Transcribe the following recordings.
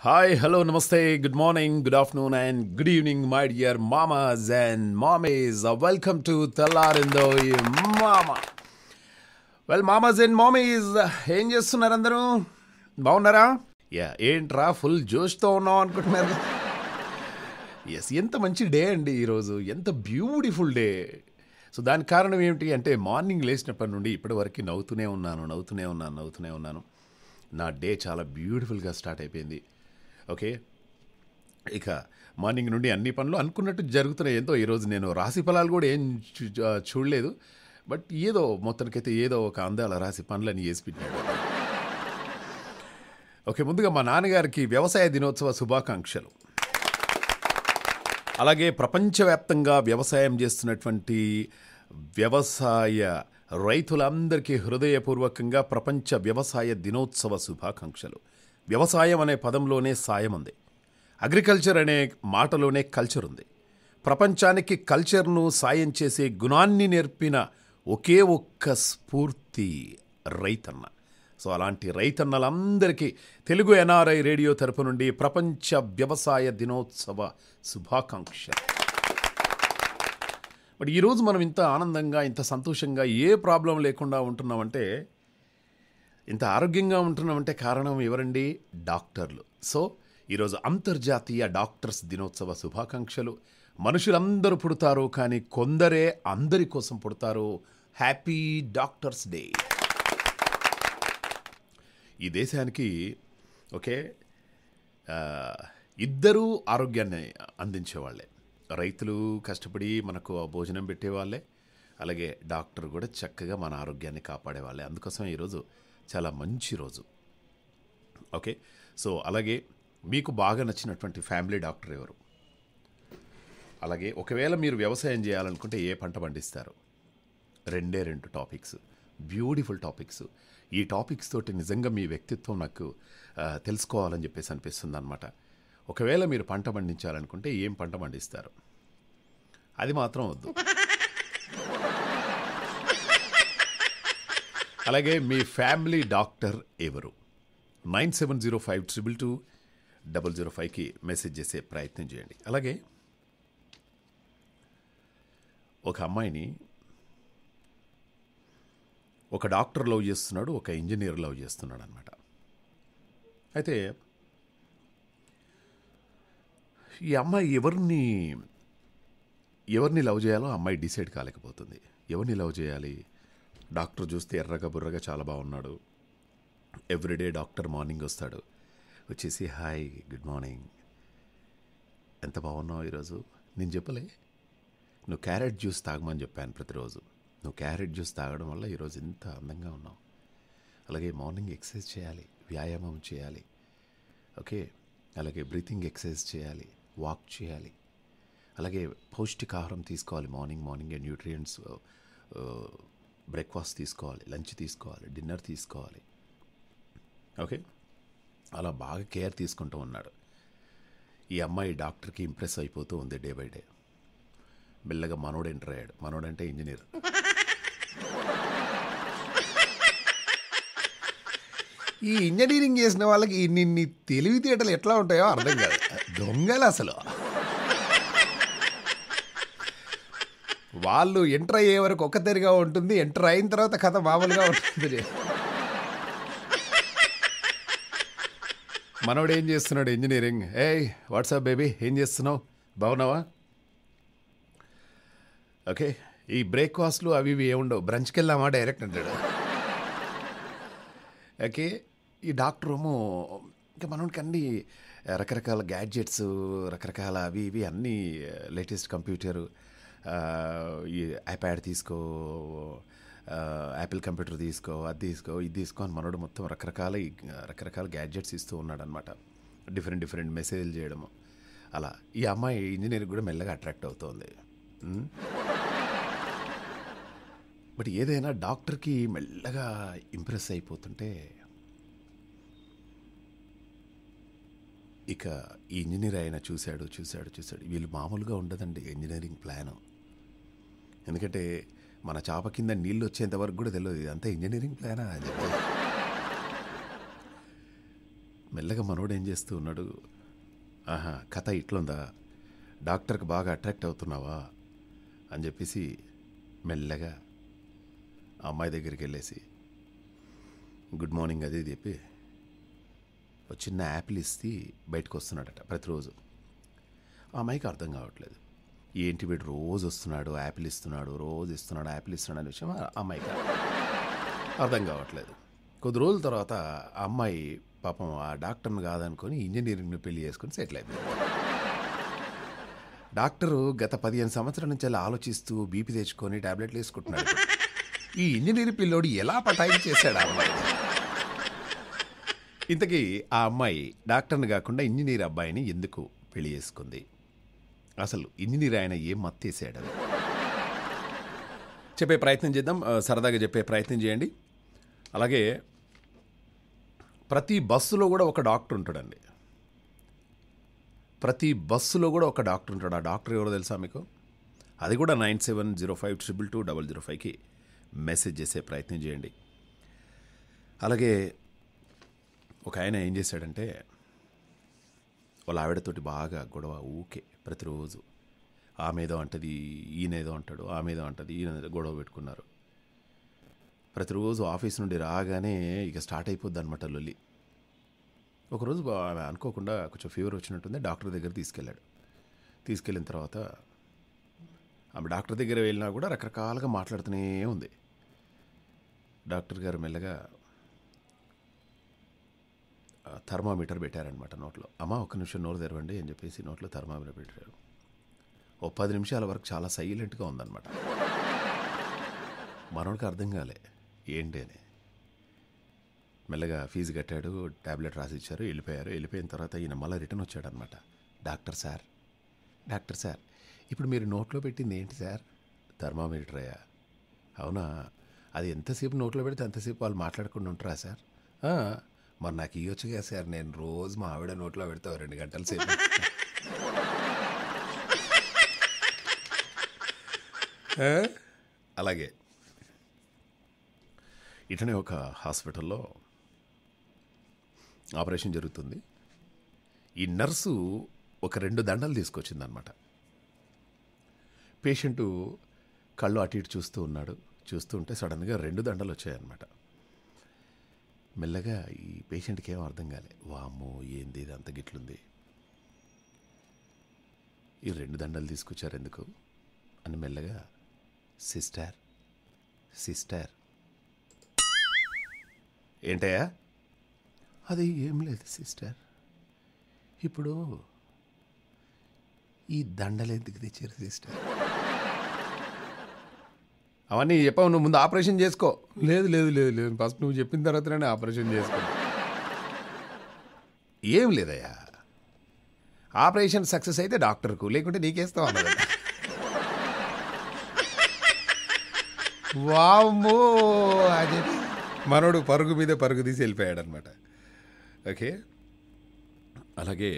Hi hello నమస్తే good morning good afternoon and good evening my dear మామాస్ and మామీస్ welcome to తెల్లారిందో ఈ మామ వెల్ మామాస్ అండ్ మామీస్ ఏం చేస్తున్నారు అందరూ బాగున్నారా యా ఏంట్రా ఫుల్ జోష్తో ఉన్నాం అనుకుంటున్నారు ఎస్ ఎంత మంచి డే అండి ఈరోజు ఎంత బ్యూటిఫుల్ డే సో దానికి కారణం ఏమిటి అంటే మార్నింగ్ లేచినప్పటి నుండి ఇప్పటి వరకు నవ్వుతూనే ఉన్నాను నవ్వుతూనే ఉన్నాను నవ్వుతూనే ఉన్నాను నా డే చాలా బ్యూటిఫుల్గా స్టార్ట్ అయిపోయింది ఓకే ఇక మార్నింగ్ నుండి అన్ని పనులు అనుకున్నట్టు జరుగుతున్నాయి ఎంతో ఈరోజు నేను రాశి ఫలాలు కూడా ఏం చూ- చూ- చూడలేదు బట్ ఏదో మొత్తానికైతే ఏదో ఒక అందాల రాశి పనులని వేసి పెట్టాడు ఓకే ముందుగా మా నాన్నగారికి వ్యవసాయ దినోత్సవ శుభాకాంక్షలు అలాగే ప్రపంచవ్యాప్తంగా వ్యవసాయం చేస్తున్నటువంటి వ్యవసాయ రైతులందరికీ హృదయపూర్వకంగా ప్రపంచ వ్యవసాయ దినోత్సవ శుభాకాంక్షలు వ్యవసాయం అనే పదంలోనే సాయం ఉంది అగ్రికల్చర్ అనే మాటలోనే కల్చర్ ఉంది ప్రపంచానికి కల్చర్ను సాయం చేసే గుణాన్ని నేర్పిన ఒకే ఒక్క స్ఫూర్తి రైతన్న సో అలాంటి రైతన్నలందరికీ తెలుగు ఎన్ఆర్ఐ రేడియో తరపు నుండి ప్రపంచ వ్యవసాయ దినోత్సవ శుభాకాంక్షలు బట్ ఈరోజు మనం ఇంత ఆనందంగా ఇంత సంతోషంగా ఏ ప్రాబ్లం లేకుండా ఉంటున్నామంటే ఇంత ఆరోగ్యంగా ఉంటున్నామంటే కారణం ఎవరండి డాక్టర్లు సో ఈరోజు అంతర్జాతీయ డాక్టర్స్ దినోత్సవ శుభాకాంక్షలు మనుషులందరూ పుడతారు కానీ కొందరే అందరి కోసం పుడతారు హ్యాపీ డాక్టర్స్ డే ఈ దేశానికి ఓకే ఆ, ఇద్దరూ ఆరోగ్యాన్ని అందించేవాళ్ళే రైతులు కష్టపడి మనకు ఆ భోజనం పెట్టేవాళ్ళే అలాగే డాక్టర్ కూడా చక్కగా మన ఆరోగ్యాన్ని కాపాడేవాళ్ళే అందుకోసం ఈరోజు చాలా మంచి రోజు ఓకే సో అలాగే మీకు బాగా నచ్చినటువంటి ఫ్యామిలీ డాక్టర్ ఎవరు అలాగే ఒకవేళ మీరు వ్యవసాయం చేయాలనుకుంటే ఏ పంట పండిస్తారు రెండే రెండు టాపిక్స్ బ్యూటిఫుల్ టాపిక్స్ ఈ టాపిక్స్ తోటి నిజంగా మీ వ్యక్తిత్వం నాకు ఆ, తెలుసుకోవాలని చెప్పేసి అనిపిస్తుంది అనమాట ఒకవేళ మీరు పంట పండించాలనుకుంటే ఏం పంట పండిస్తారు అది మాత్రం వద్దు అలాగే మీ ఫ్యామిలీ డాక్టర్ ఎవరు nine seven zero five triple two double zero ఫైవ్కి మెసేజ్ చేసే ప్రయత్నం చేయండి అలాగే ఒక అమ్మాయిని ఒక డాక్టర్ లవ్ చేస్తున్నాడు ఒక ఇంజనీర్ లవ్ చేస్తున్నాడు అనమాట అయితే ఈ అమ్మాయి ఎవరిని ఎవరిని లవ్ చేయాలో ఆ అమ్మాయి డిసైడ్ కాలేకపోతుంది ఎవరిని లవ్ చేయాలి డాక్టర్ చూస్తే ఎర్రగా బుర్రగా చాలా బాగున్నాడు ఎవ్రీడే డాక్టర్ మార్నింగ్ వస్తాడు వచ్చేసి హాయ్ గుడ్ మార్నింగ్ ఎంత బాగున్నావు ఈరోజు నేను చెప్పలే నువ్వు క్యారెట్ జ్యూస్ తాగమని చెప్పాను ప్రతిరోజు నువ్వు క్యారెట్ జ్యూస్ తాగడం వల్ల ఈరోజు ఇంత అందంగా ఉన్నావు అలాగే మార్నింగ్ ఎక్సర్సైజ్ చేయాలి వ్యాయామం చేయాలి ఓకే అలాగే బ్రీతింగ్ ఎక్సర్సైజ్ చేయాలి వాక్ చేయాలి అలాగే పౌష్టికాహారం తీసుకోవాలి మార్నింగ్ మార్నింగ్ న్యూట్రియంట్స్ బ్రేక్ఫాస్ట్ తీసుకోవాలి లంచ్ తీసుకోవాలి డిన్నర్ తీసుకోవాలి ఓకే అలా బాగా కేర్ తీసుకుంటూ ఉన్నాడు ఈ అమ్మాయి డాక్టర్కి ఇంప్రెస్ అయిపోతూ ఉంది డే బై డే మెల్లగా మనోడు ఎంటర్ అయ్యాడు మనోడంటే ఇంజనీర్ ఈ ఇంజనీరింగ్ చేసిన వాళ్ళకి నిన్ని తెలివితేటలు ఎట్లా ఉంటాయో అర్థం కాదు దొంగలు అసలు వాళ్ళు ఎంటర్ అయ్యే వరకు ఒక్కతెరిగా ఉంటుంది ఎంటర్ అయిన తర్వాత కథ మామూలుగా ఉంటుంది మనోడు ఏం చేస్తున్నాడు ఇంజనీరింగ్ ఏయ్ వాట్సాప్ బేబీ ఏం చేస్తున్నావు బాగున్నావా ఓకే ఈ బ్రేక్ఫాస్ట్లు అవి ఇవి ఏముండవు బ్రంచ్కి వెళ్దామా డైరెక్ట్ అంటాడు ఓకే ఈ డాక్టర్ ఏమో ఇంకా మనకి అన్ని రకరకాల గ్యాడ్జెట్స్ రకరకాల అవి ఇవి అన్నీ లేటెస్ట్ కంప్యూటర్ ఈ ఐప్యాడ్ తీసుకో ఆ, యాపిల్ కంప్యూటర్ తీసుకో అది తీసుకో ఇది తీసుకో అని మనోడు మొత్తం రకరకాల ఈ రకరకాల గ్యాడ్జెట్స్ ఇస్తూ ఉన్నాడు అనమాట డిఫరెంట్ డిఫరెంట్ మెసేజ్లు చేయడము అలా ఈ అమ్మాయి ఇంజనీర్ కూడా మెల్లగా అట్రాక్ట్ అవుతోంది ఉమ్. బట్ ఏదైనా డాక్టర్కి మెల్లగా ఇంప్రెస్ అయిపోతుంటే ఇక ఈ ఇంజనీర్ ఆయన చూశాడు చూశాడు చూశాడు వీళ్ళు మామూలుగా ఉండదండి ఇంజనీరింగ్ ప్లాన్ ఎందుకంటే మన చాప కింద నీళ్ళు వచ్చేంత వరకు కూడా తెలియదు ఇదంతా ఇంజనీరింగ్ ప్లానా అని చెప్పి మెల్లగా మనోడు ఏం చేస్తూ ఉన్నాడు ఆహా కథ ఇట్లుందా డాక్టర్కి బాగా అట్రాక్ట్ అవుతున్నావా అని చెప్పేసి మెల్లగా ఆ అమ్మాయి దగ్గరికి వెళ్ళేసి గుడ్ మార్నింగ్ అది ఇది చెప్పి ఒక చిన్న యాపిల్ ఇస్తే బయటకు వస్తున్నాడట ప్రతిరోజు ఆ అమ్మాయికి అర్థం కావట్లేదు ఏంటి వీడు రోజు వస్తున్నాడు యాపిల్ ఇస్తున్నాడు రోజు ఇస్తున్నాడు యాపిల్ ఇస్తున్నాడు అనే విషయం ఆ అమ్మాయికి అర్థం కావట్లేదు కొద్ది రోజుల తర్వాత ఆ అమ్మాయి పాపం ఆ డాక్టర్ని కాదనుకొని ఇంజనీరింగ్ని పెళ్లి చేసుకొని సెటిల్ అయిపోయింది డాక్టరు గత పదిహేను సంవత్సరాల నుంచి అలా ఆలోచిస్తూ బీపీ తెచ్చుకొని టాబ్లెట్లు వేసుకుంటున్నాడు ఈ ఇంజనీరింగ్ పిల్లోడు ఎలా పటాయి చేశాడు ఆ అమ్మాయి ఇంతకీ ఆ అమ్మాయి డాక్టర్ని కాకుండా ఇంజనీర్ అబ్బాయిని ఎందుకు పెళ్లి చేసుకుంది అసలు ఇంజనీర్ ఆయన ఏం మత్తేసాడు అది చెప్పే ప్రయత్నం చేద్దాం ఆ, సరదాగా చెప్పే ప్రయత్నం చేయండి అలాగే ప్రతి బస్సులో కూడా ఒక డాక్టర్ ఉంటాడండి ప్రతి బస్సులో కూడా ఒక డాక్టర్ ఉంటాడు ఆ డాక్టర్ ఎవరో తెలుసా మీకు అది కూడా nine seven zero five triple two double zero ఫైవ్కి మెసేజ్ చేసే ప్రయత్నం చేయండి అలాగే ఒక ఆయన ఏం చేశాడంటే వాళ్ళ ఆవిడతోటి బాగా గొడవ ఊకే ప్రతిరోజు ఆమెదో అంటది ఈయనేదో అంటాడు ఆమెదో అంటది ఈయన గొడవ పెట్టుకున్నారు ప్రతిరోజు ఆఫీస్ నుండి రాగానే ఇక స్టార్ట్ అయిపోద్ది అనమాట లొల్లి ఒకరోజు బా- ఆమె అనుకోకుండా కొంచెం ఫీవర్ వచ్చినట్టుంది డాక్టర్ దగ్గర తీసుకెళ్ళాడు తీసుకెళ్ళిన తర్వాత ఆమె డాక్టర్ దగ్గర వెళ్ళినా కూడా రకరకాలుగా మాట్లాడుతూనే ఉంది డాక్టర్ గారు మెల్లగా ఆ, థర్మామీటర్ పెట్టారనమాట నోట్లో అమ్మ ఒక్క నిమిషం నోరు తెరవండి అని చెప్పేసి నోట్లో థర్మామీటర్ పెట్టారు ఓ పది నిమిషాల వరకు చాలా సైలెంట్గా ఉందన్నమాట మనోడికి అర్థం కాలే ఏంటి అని మెల్లగా ఫీజు కట్టాడు ట్యాబ్లెట్ రాసి ఇచ్చారు వెళ్ళిపోయారు వెళ్ళిపోయిన తర్వాత ఈయన మళ్ళీ రిటర్న్ వచ్చాడనమాట డాక్టర్ సార్ డాక్టర్ సార్ ఇప్పుడు మీరు నోట్లో పెట్టింది ఏంటి సార్ థర్మామీటర్ అయ్యా అవునా అది ఎంతసేపు నోట్లో పెడితే అంతసేపు వాళ్ళు మాట్లాడకుండా ఉంటారా సార్ "ఆ, మరి నాకు ఇవ్వచ్చు కదా సార్ నేను రోజు మా ఆవిడ నోట్లో పెడతా ఓ రెండు గంటల సేపు ఆ? అలాగే ఇటనే ఒక హాస్పిటల్లో ఆపరేషన్ జరుగుతుంది ఈ నర్సు ఒక రెండు దండలు తీసుకొచ్చిందనమాట పేషెంటు కళ్ళు అటు ఇటు చూస్తూ ఉన్నాడు చూస్తూ ఉంటే సడన్గా రెండు దండలు వచ్చాయన్నమాట మెల్లగా ఈ పేషెంట్కి ఏం అర్థం కాలే వామ్మో ఏంది ఇది అంత గిట్లుంది ఈ రెండు దండలు తీసుకొచ్చారు ఎందుకు అని మెల్లగా సిస్టర్ సిస్టర్ ఏంటయ్యా అది ఏం లేదు సిస్టర్ ఇప్పుడు ఈ దండలు ఎందుకు తెచ్చారు సిస్టర్ అవన్నీ చెప్పావు నువ్వు ముందు ఆపరేషన్ చేసుకో లేదు లేదు లేదు లేదు ఫస్ట్ నువ్వు చెప్పిన తర్వాతనే ఆపరేషన్ చేసుకో ఏం లేదయ్యా ఆపరేషన్ సక్సెస్ అయితే డాక్టర్కు లేకుంటే నీకేస్తావు అన్నది వామ్మో అది మనోడు పరుగు మీద పరుగు తీసి వెళ్ళిపోయాడు అనమాట ఓకే అలాగే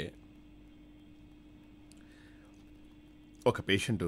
ఒక పేషెంట్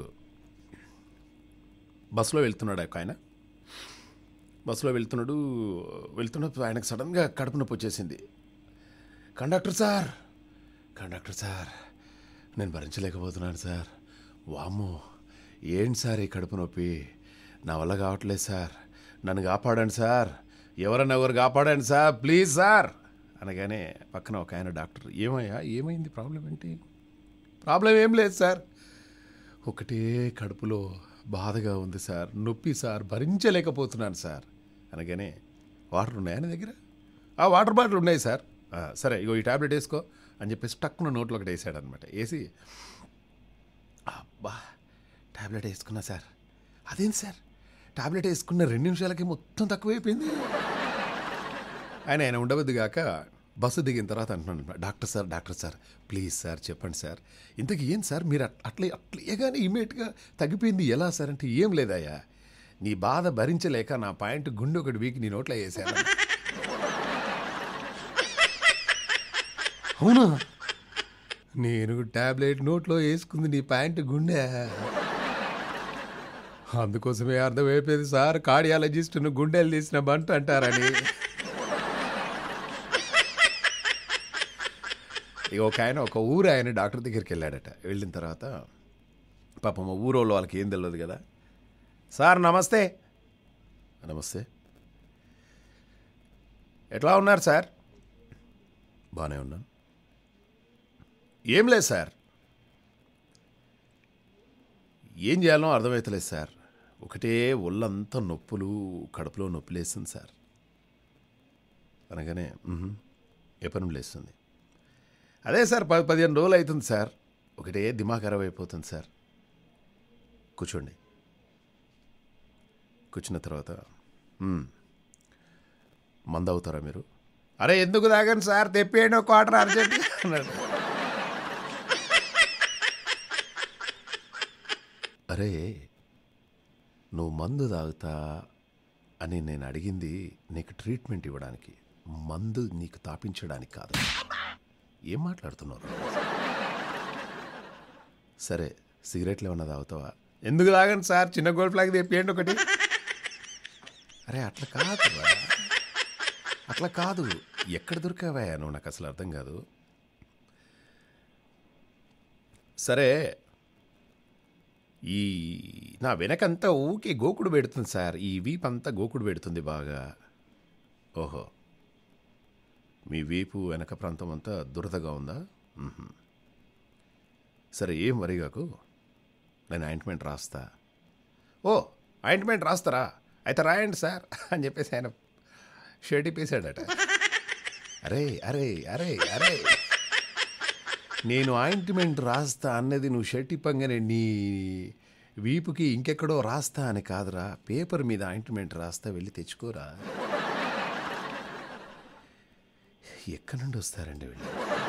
బస్సులో వెళ్తున్నాడు ఒక ఆయన బస్సులో వెళ్తున్నాడు వెళ్తున్నప్పుడు ఆయనకు సడన్గా కడుపు నొప్పి వచ్చేసింది కండక్టర్ సార్ కండక్టర్ సార్ నేను భరించలేకపోతున్నాను సార్ వామ్మో ఏంటి సార్ ఈ కడుపు నొప్పి నా వల్ల కావట్లేదు సార్ నన్ను కాపాడండి సార్ ఎవరన్నా ఎవరు కాపాడండి సార్ ప్లీజ్ సార్ అనగానే పక్కన ఒక ఆయన డాక్టర్ ఏమయ్యా ఏమైంది ప్రాబ్లం ఏంటి ప్రాబ్లం ఏం లేదు సార్ ఒకటే కడుపులో బాధగా ఉంది సార్ నొప్పి సార్ భరించలేకపోతున్నాను సార్ అనగానే వాటర్ ఉన్నాయా నీ దగ్గర ఆ వాటర్ బాటిల్ ఉన్నాయి సార్ "ఆ, సరే ఇగో ఈ టాబ్లెట్ వేసుకో అని చెప్పేసి టక్కున నోట్లో ఒకటి వేసాడు అనమాట వేసి అబ్బా టాబ్లెట్ వేసుకున్నా సార్ అదేంటి సార్ టాబ్లెట్ వేసుకున్న రెండు నిమిషాలకి మొత్తం తక్కువైపోయింది ఆయన ఆయన ఉండవద్దు గాక బస్సు దిగిన తర్వాత అంటున్నాను doctor sir doctor sir please sir చెప్పండి సార్ ఇంతకీ ఏం సార్ మీరు అట్- అట్లే అట్లేగానే ఇమీడియట్గా తగ్గిపోయింది ఎలా సార్ అంటే ఏం లేదయ్యా నీ బాధ భరించలేక నా పాయింట్ గుండె ఒకటి వీక్ నీ నోట్లో వేసాను అవునా నేను టాబ్లెట్ నోట్లో వేసుకుంది నీ ప్యాంటు గుండె అందుకోసమే అర్థమైపోయింది సార్ కార్డియాలజిస్ట్ను గుండెలు తీసిన బంట అంటారని ఇక ఒక ఆయన ఒక ఊరు ఆయన డాక్టర్ దగ్గరికి వెళ్ళాడట వెళ్ళిన తర్వాత పాపం మా ఊరోళ్ళు వాళ్ళకి ఏం తెలియదు కదా సార్ నమస్తే నమస్తే ఎట్లా ఉన్నారు సార్ బాగానే ఉన్నాను ఏం లేదు సార్ ఏం చేయాలో అర్థమవుతలేదు సార్ ఒకటే ఒళ్ళంతా నొప్పులు కడుపులో నొప్పి లేస్తుంది సార్ అనగానే "మ్హూ. ఏ పని లేస్తుంది అదే సార్ పది పదిహేను రోజులు అవుతుంది సార్ ఒకటే దిమాగ్ ఖరాబ్ అయిపోతుంది సార్ కూర్చోండి కూర్చున్న తర్వాత "మ్, మందు అవుతారా మీరు అరే ఎందుకు తాగండి సార్ తెప్పేయండి ఒక క్వార్టర్ అర్జెంట్ అన్నాడు అరే నువ్వు మందు తాగుతా అని నేను అడిగింది నీకు ట్రీట్మెంట్ ఇవ్వడానికి మందు నీకు తాపించడానికి కాదు ఏం మాట్లాడుతున్నావు సరే సిగరెట్లు ఏమన్నా తాగుతావా ఎందుకు తాగండి సార్ చిన్న గోల్డ్ ఫ్లాగ్ తెప్పియండి ఒకటి అరే అట్లా కాదు రా. అట్లా కాదు ఎక్కడ దొరికావా నువ్వు నాకు అసలు అర్థం కాదు సరే ఈ నా వెనకంతా ఊకే గోకుడు పెడుతుంది సార్ ఈ వీప్ అంతా గోకుడు పెడుతుంది బాగా ఓహో మీ వీపు వెనక ప్రాంతం అంతా దురదగా ఉందా మ్హూ. సరే ఏం వరిగాకు నేను ఆయింట్మెంట్ రాస్తా ఓ ఆయింట్మెంట్ రాస్తారా అయితే రాయండి సార్ అని చెప్పేసి ఆయన షర్ట్ ఇప్పేశాడట అరే అరే అరే అరే నేను ఆయింట్మెంట్ రాస్తా అన్నది నువ్వు షర్ట్ ఇప్పంగానే నీ వీపుకి ఇంకెక్కడో రాస్తా అని కాదురా పేపర్ మీద ఆయింట్మెంట్ రాస్తా వెళ్ళి తెచ్చుకోరా ఎక్కడి నుండి వస్తారండి వీళ్ళు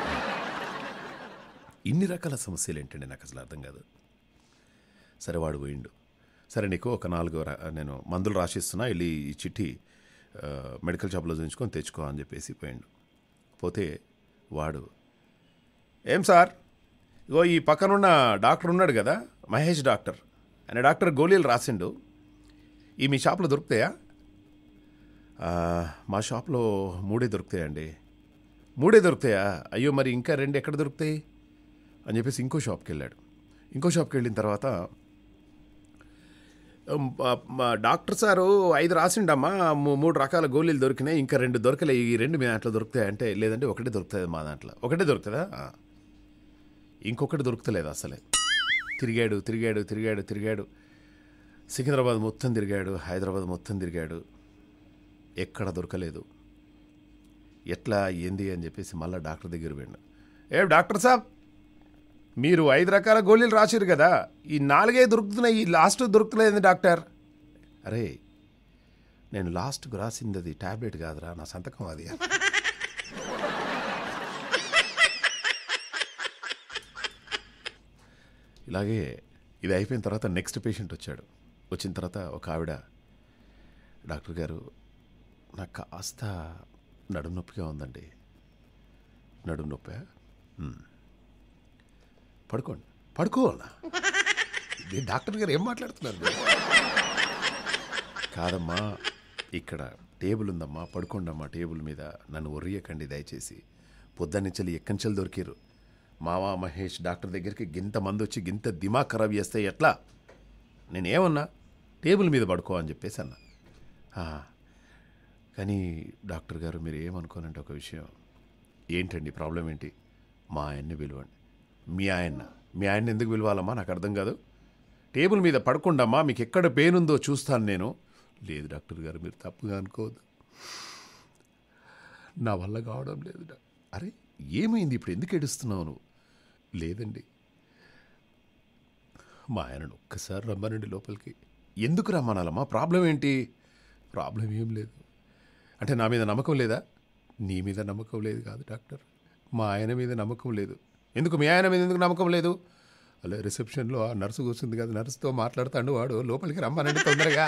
ఇన్ని రకాల సమస్యలు ఏంటండి నాకు అసలు అర్థం కాదు సరే వాడు పోయిండు సరే నీకు ఒక నాలుగు రా- నేను మందులు రాసిస్తున్నా వెళ్ళి ఈ చిట్టి ఆ, మెడికల్ షాప్లో చూపించుకొని తెచ్చుకో అని చెప్పేసి పోయిండు పోతే వాడు ఏం సార్ ఇగో ఈ పక్కనున్న డాక్టర్ ఉన్నాడు కదా మహేష్ డాక్టర్ ఆయన డాక్టర్ గోళీలు రాసిండు ఈ మీ షాప్లో దొరుకుతాయా "ఆ, మా షాప్లో మూడే దొరుకుతాయండి మూడే దొరుకుతాయా అయ్యో మరి ఇంకా రెండు ఎక్కడ దొరుకుతాయి అని చెప్పేసి ఇంకో షాప్కి వెళ్ళాడు ఇంకో షాప్కి వెళ్ళిన తర్వాత "ఉమ్, ఆ, మా డాక్టర్ సారు ఐదు రాసిండమ్మా మూ- మూడు రకాల గోళీలు దొరికినాయి ఇంకా రెండు దొరకలే ఈ రెండు మీ దాంట్లో దొరుకుతాయి అంటే లేదంటే ఒకటే దొరుకుతుంది మా దాంట్లో ఒకటే దొరుకుతుందా "ఆ." ఇంకొకటి దొరుకుతలేదు అసలే తిరిగాడు తిరిగాడు తిరిగాడు తిరిగాడు సికింద్రాబాద్ మొత్తం తిరిగాడు హైదరాబాద్ మొత్తం తిరిగాడు ఎక్కడ దొరకలేదు ఎట్లా ఏంది అని చెప్పేసి మళ్ళీ డాక్టర్ దగ్గర పోయిండు ఏ డాక్టర్ సాబ్ మీరు ఐదు రకాల గోళీలు రాసిరు కదా ఈ నాలుగే దొరుకుతున్నాయి ఈ లాస్ట్ దొరుకుతలేదు డాక్టర్ అరే నేను లాస్ట్కు రాసింది అది ట్యాబ్లెట్ కాదురా నా సంతకం అది ఇలాగే ఇది అయిపోయిన తర్వాత నెక్స్ట్ పేషెంట్ వచ్చాడు వచ్చిన తర్వాత ఒక ఆవిడ డాక్టర్ గారు నాకు కాస్త నడుము నొప్పిగా ఉందండి నడుము నొప్పా "మ్మ్." పడుకోండి పడుకోవాలా ఇది డాక్టర్ గారు ఏం మాట్లాడుతున్నారు మీరు? కాదమ్మా ఇక్కడ టేబుల్ ఉందమ్మా పడుకోండమ్మా టేబుల్ మీద నన్ను ఒర్రియకండి దయచేసి పొద్దున్నుంచి ఎక్కంచెలు దొరికిరు మావా మహేష్ డాక్టర్ దగ్గరికి గింత మంది వచ్చి గింత దిమాగ్ ఖరాబ్ చేస్తే ఎట్లా నేనేమన్నా టేబుల్ మీద పడుకో అని చెప్పేసి అన్నా "ఆ, కానీ డాక్టర్ గారు మీరు ఏమనుకోనంటే ఒక విషయం ఏంటండి ప్రాబ్లం ఏంటి మా ఆయన్ని పిలవండి మీ ఆయన మీ ఆయన్ని ఎందుకు పిలవాలమ్మా నాకు అర్థం కాదు టేబుల్ మీద పడకుండమ్మా మీకు ఎక్కడ పెయిన్ ఉందో చూస్తాను నేను లేదు డాక్టర్ గారు మీరు తప్పుగా అనుకోవద్దు నా వల్ల కావడం లేదు డా- అరే ఏమైంది ఇప్పుడు ఎందుకు ఏడుస్తున్నావు నువ్వు లేదండి మా ఆయనను ఒక్కసారి రమ్మనండి లోపలికి ఎందుకు రమ్మనాలమ్మా ప్రాబ్లం ఏంటి ప్రాబ్లం ఏం లేదు అంటే నా మీద నమ్మకం లేదా నీ మీద నమ్మకం లేదు కాదు డాక్టర్ మా ఆయన మీద నమ్మకం లేదు ఎందుకు మీ ఆయన మీద ఎందుకు నమ్మకం లేదు అలా రిసెప్షన్లో ఆ నర్సు కూర్చుంది కదా నర్సుతో మాట్లాడుతాడు వాడు లోపలికి రమ్మనండి తొందరగా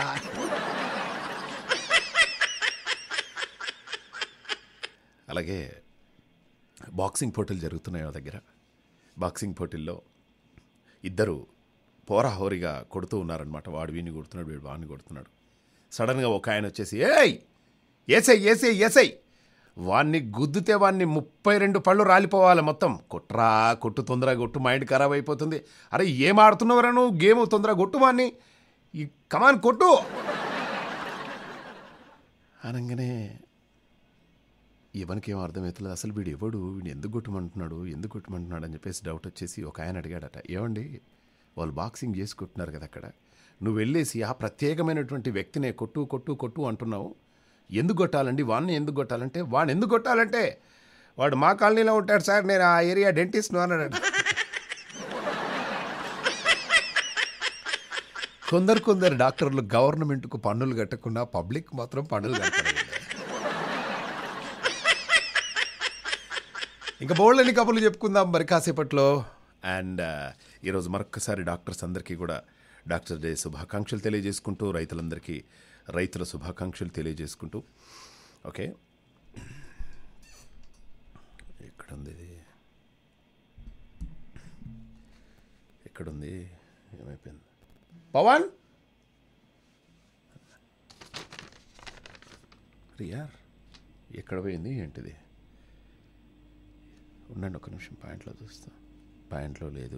అలాగే బాక్సింగ్ పోటీలు జరుగుతున్నాయి ఆ దగ్గర బాక్సింగ్ పోటీల్లో ఇద్దరు పోరాహోరిగా కొడుతూ ఉన్నారనమాట వాడు వీడిని కొడుతున్నాడు వీడు వాడిని కొడుతున్నాడు సడన్గా ఒక ఆయన వచ్చేసి ఏయ్ ఏసై ఏసై ఏసై వాణ్ణి గుద్దితే వాణ్ణి ముప్పై రెండు పళ్ళు రాలిపోవాలి మొత్తం కొట్రా కొట్టు తొందరగా కొట్టు మైండ్ ఖరాబ్ అయిపోతుంది అరే ఏం ఆడుతున్నావురా నువ్వు గేమ్ తొందరగా కొట్టు వాణ్ణి ఈ కమాన్ కొట్టు అనగానే ఇవనికి ఏం అర్థమవుతుంది అసలు వీడు ఎవడు వీడు ఎందుకు కొట్టమంటున్నాడు ఎందుకు కొట్టమంటున్నాడు అని చెప్పేసి డౌట్ వచ్చేసి ఒక ఆయన అడిగాడట ఏమండి వాళ్ళు బాక్సింగ్ చేసి కొట్టున్నారు కదా అక్కడ నువ్వు వెళ్ళేసి ఆ ప్రత్యేకమైనటువంటి వ్యక్తినే కొట్టు కొట్టు కొట్టు అంటున్నావు ఎందుకు కొట్టాలండి వాడిని ఎందుకు కొట్టాలంటే వాడిని ఎందుకు కొట్టాలంటే వాడు మా కాలనీలో ఉంటాడు సార్ నేను ఆ ఏరియా డెంటిస్ట్ను అన్నాడట కొందరు కొందరు డాక్టర్లు గవర్నమెంట్కు పన్నులు కట్టకుండా పబ్లిక్ మాత్రం పన్నులు కట్టారు ఇంకా బోల్డని కబుర్లు చెప్పుకుందాం మరి కాసేపట్లో అండ్ ఈరోజు మరొక్కసారి డాక్టర్స్ అందరికీ కూడా డాక్టర్ డే శుభాకాంక్షలు తెలియజేసుకుంటూ రైతులందరికీ రైతుల శుభాకాంక్షలు తెలియజేసుకుంటూ ఓకే ఎక్కడుంది ఇది ఎక్కడుంది ఏమైపోయింది పవన్ రియార్ ఎక్కడ పోయింది ఏంటిది ఉండండి ఒక నిమిషం ప్యాంట్లో చూస్తా ప్యాంట్లో లేదు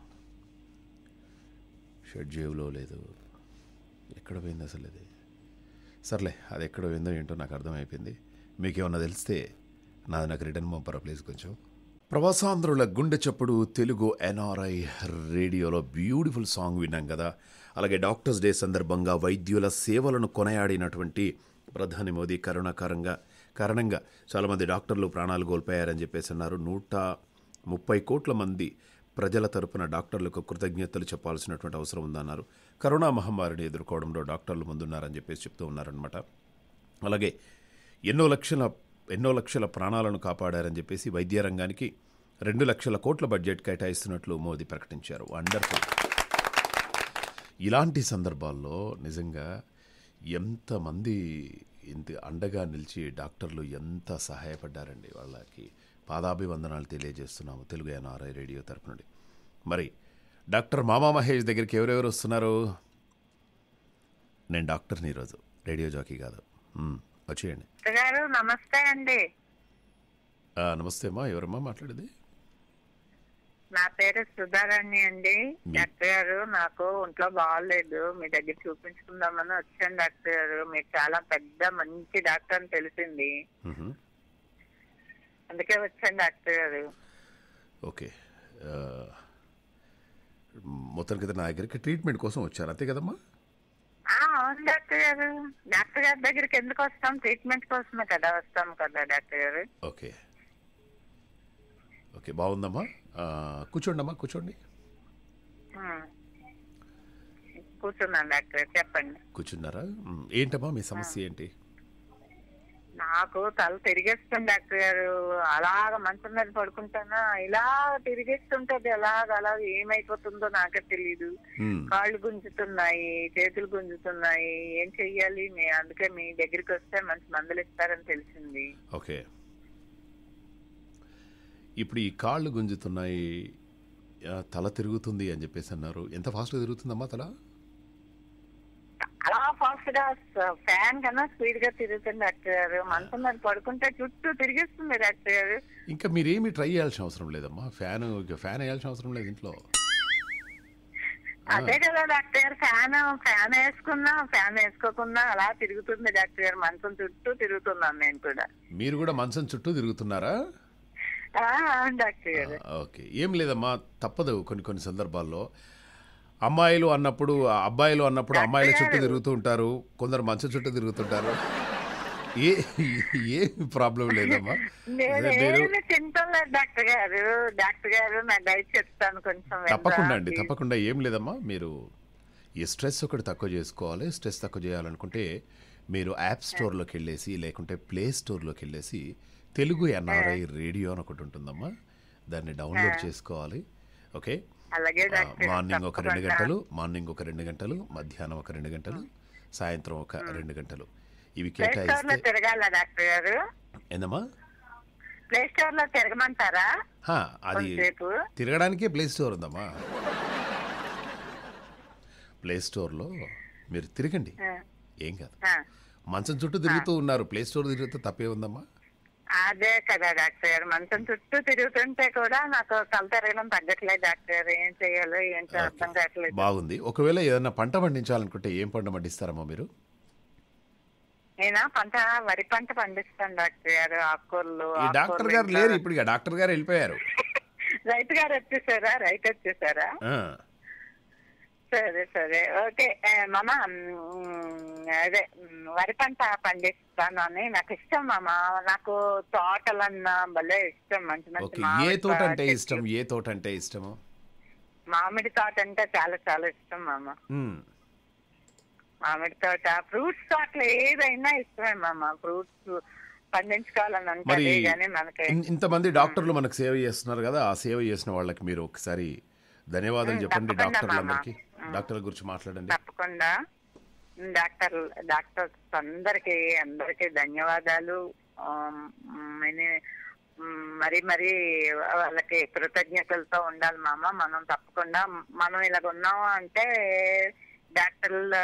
షర్ట్ జేబులో లేదు ఎక్కడ పోయింది అసలు అది సర్లే అది ఎక్కడ పోయిందో ఏంటో నాకు అర్థమైపోయింది మీకేమన్నా తెలిస్తే నాది నాకు రిటర్న్ పంపరా ప్లీజ్ కొంచెం ప్రవాసాంధ్రుల గుండె చప్పుడు తెలుగు ఎన్ఆర్ఐ రేడియోలో బ్యూటిఫుల్ సాంగ్ విన్నాం కదా అలాగే డాక్టర్స్ డే సందర్భంగా వైద్యుల సేవలను కొనయాడినటువంటి ప్రధాని మోదీ కరుణాకరంగా కారణంగా చాలామంది డాక్టర్లు ప్రాణాలు కోల్పోయారని చెప్పేసి అన్నారు నూట ముప్పై కోట్ల మంది ప్రజల తరపున డాక్టర్లకు కృతజ్ఞతలు చెప్పాల్సినటువంటి అవసరం ఉందన్నారు కరోనా మహమ్మారిని ఎదుర్కోవడంలో డాక్టర్లు ముందున్నారని చెప్పేసి చెప్తూ ఉన్నారనమాట అలాగే ఎన్నో లక్షల ఎన్నో లక్షల ప్రాణాలను కాపాడారని చెప్పేసి వైద్య రంగానికి రెండు లక్షల కోట్ల బడ్జెట్ కేటాయిస్తున్నట్లు మోదీ ప్రకటించారు వండర్ఫుల్ ఇలాంటి సందర్భాల్లో నిజంగా ఎంతమంది ఇంత అండగా నిలిచి డాక్టర్లు ఎంత సహాయపడ్డారండి వాళ్ళకి పాదాభివందనాలు తెలియజేస్తున్నాము తెలుగు ఎన్ఆర్ఐ రేడియో తరపు నుండి మరి డాక్టర్ మామా మహేష్ దగ్గరికి ఎవరెవరు వస్తున్నారు నేను డాక్టర్ని ఈరోజు రేడియో జాకీ కాదు మ్, వచ్చేయండి గారు నమస్తే అండి ఆ, నమస్తే అమ్మా ఎవరమ్మా మాట్లాడేది నా పేరు సుధారాణి అండి డాక్టర్ గారు నాకు ఒంట్లో బాగాలేదు మీ దగ్గర చూపించుకుందామని వచ్చాను డాక్టర్ గారు మీరు చాలా పెద్ద మంచి డాక్టర్ అని తెలిసింది మ్హూ. అందుకే వచ్చాను డాక్టర్ గారు ఓకే ఆ, మొత్తానికి అయితే నా దగ్గరికి ట్రీట్మెంట్ కోసం వచ్చారు అంతే కదమ్మా ఆ, అవును డాక్టర్ గారు డాక్టర్ గారి దగ్గరికి ఎందుకు వస్తాం ట్రీట్మెంట్ కోసమే కదా వస్తాం కదా డాక్టర్ గారు ఓకే ఓకే బాగుందమ్మా ఆ, కూర్చోండి అమ్మా కూర్చోండి ఉమ్. కూర్చున్నాను డాక్టర్ గారు చెప్పండి కూర్చున్నారా మ్, ఏంటమ్మా మీ సమస్య ఏంటి నాకు తల తిరిగేస్తుంది డాక్టర్ గారు అలాగ మంచం మీద పడుకుంటానా ఇలా తిరిగేస్తుంటది అలాగ అలాగ ఏమైపోతుందో నాకే తెలియదు మ్, కాళ్ళు గుంజుతున్నాయి చేతులు గుంజుతున్నాయి ఏం చెయ్యాలి మీ అందుకే మీ దగ్గరికి వస్తే మంచి మందులు ఇస్తారని తెలిసింది ఓకే ఇప్పుడు ఈ కాళ్ళు గుంజుతున్నాయి ఆ, తల తిరుగుతుంది అని చెప్పేసి అన్నారు ఎంత ఫాస్ట్గా తిరుగుతుందమ్మా తల అలా ఫాస్ట్ గా ఫ్యాన్ కన్నా స్పీడ్ గా తిరుగుతుంది డాక్టర్ గారు మంచం మీద పడుకుంటే చుట్టూ తిరిగిస్తుంది డాక్టర్ గారు ఇంకా మీరేమి ట్రై చేయాల్సిన అవసరం లేదమ్మా ఫ్యాన్ ఫ్యాన్ వేయాల్సిన అవసరం లేదు ఇంట్లో అదే కదా డాక్టర్ గారు ఫ్యాన్ ఫ్యాన్ వేసుకున్నా ఫ్యాన్ వేసుకోకున్నా అలా తిరుగుతుంది డాక్టర్ గారు మంచం చుట్టూ తిరుగుతున్నాను నేను కూడా మీరు కూడా మంచం చుట్టూ తిరుగుతున్నారా ఆ, అవును డాక్టర్ గారు ఆ, ఓకే ఏం లేదమ్మా తప్పదు కొన్ని కొన్ని సందర్భాల్లో అమ్మాయిలు అన్నప్పుడు ఆ అబ్బాయిలు అన్నప్పుడు అమ్మాయిల చుట్టూ తిరుగుతూ ఉంటారు కొందరు మంచం చుట్టూ తిరుగుతుంటారు ఏ ఏ ప్రాబ్లం లేదమ్మా నేను మీరు ఏమి తింటలేదు డాక్టర్ గారు డాక్టర్ గారు నా డైట్ చెప్తాను కొంచెం తప్పకుండా అండి విందా? తప్పకుండా ఏం లేదమ్మా మీరు ఈ స్ట్రెస్ ఒకటి తక్కువ చేసుకోవాలి స్ట్రెస్ తక్కువ చేయాలనుకుంటే మీరు యాప్ స్టోర్లోకి వెళ్ళేసి లేకుంటే ప్లే స్టోర్లోకి వెళ్ళేసి తెలుగు ఎన్ఆర్ఐ రేడియో అని ఒకటి ఉంటుందమ్మా దాన్ని డౌన్లోడ్ చేసుకోవాలి ఓకే అలాగే ఆ, డాక్టర్ గారు, మార్నింగ్ ఒక రెండు తప్పకుండా. గంటలు మార్నింగ్ ఒక రెండు గంటలు మధ్యాహ్నం ఒక రెండు గంటలు సాయంత్రం ఒక రెండు గంటలు ఇవి ప్లే స్టోర్ లో కేటాయిస్తే తిరగాల డాక్టర్ గారు ఏందమ్మా ప్లే స్టోర్ లో తిరగమంటారా హా, అది కొంతసేపు తిరగడానికే ప్లే స్టోర్ ఉందమ్మా ప్లే స్టోర్లో మీరు తిరగండి ఆ, ఏం కాదు ఆ. మంచం చుట్టూ తిరుగుతూ ఉన్నారు ప్లే స్టోర్ తిరిగితే తప్పే ఉందమ్మా అదే కదా డాక్టర్ గారు మంచం చుట్టూ తిరుగుతుంటే కూడా నాకు తల తిరగడం తగ్గట్లేదు డాక్టర్ గారు ఏం చేయాలో ఏంటో అర్థం కావట్లేదు బాగుంది ఒకవేళ ఏదైనా పంట పండించాలనుకుంటే ఏం పంట పండిస్తారమ్మా మీరు నేను పంట వరి పంట పండిస్తాను డాక్టర్ గారు ఆకుకూరలు ఈ డాక్టర్ ఆకుకూరలు గారు ఇంకా- లేరు ఇప్పుడు ఇక డాక్టర్ గారు వెళ్ళిపోయారు రైతు గారు వచ్చేసారా రైతు వచ్చేసారా ఆ, సరే సరే ఓకే ఏ, మామ మ్, అదే మ్, వరి పంట పండిస్తాను అని నాకు ఇష్టం మామ నాకు తోటలన్నా భలే ఇష్టం మంచి మంచి ఓకే ఏ మామిడి తోట అంటే చెట్లు. ఇష్టం ఏ తోట అంటే ఇష్టము మామిడి తోట అంటే చాలా చాలా ఇష్టం మామ ఉమ్, మామిడి తోట ఫ్రూట్స్ తోటలు ఏదైనా ఇష్టమే మామ ఫ్రూట్స్ పండించుకోవాలని మరి ఉంటుంది కానీ మనకి ఇన్- ఇంతమంది డాక్టర్లు మనకు సేవ చేస్తున్నారు కదా ఆ సేవ చేసిన వాళ్ళకి మీరు ఒకసారి ధన్యవాదాలు ఉమ్, చెప్పండి తప్పకుండా డాక్టర్లందరికీ మామ. డాక్టర్ల గురించి మాట్లాడండి తప్పకుండా డాక్టర్ డాక్టర్స్ అందరికి అందరికి ధన్యవాదాలు ఆ, మని- మరి మరి వాళ్ళకి కృతజ్ఞతలతో ఉండాలి మామ మనం తప్పకుండా మనం ఇలాగ ఉన్నాం అంటే డాక్టర్లు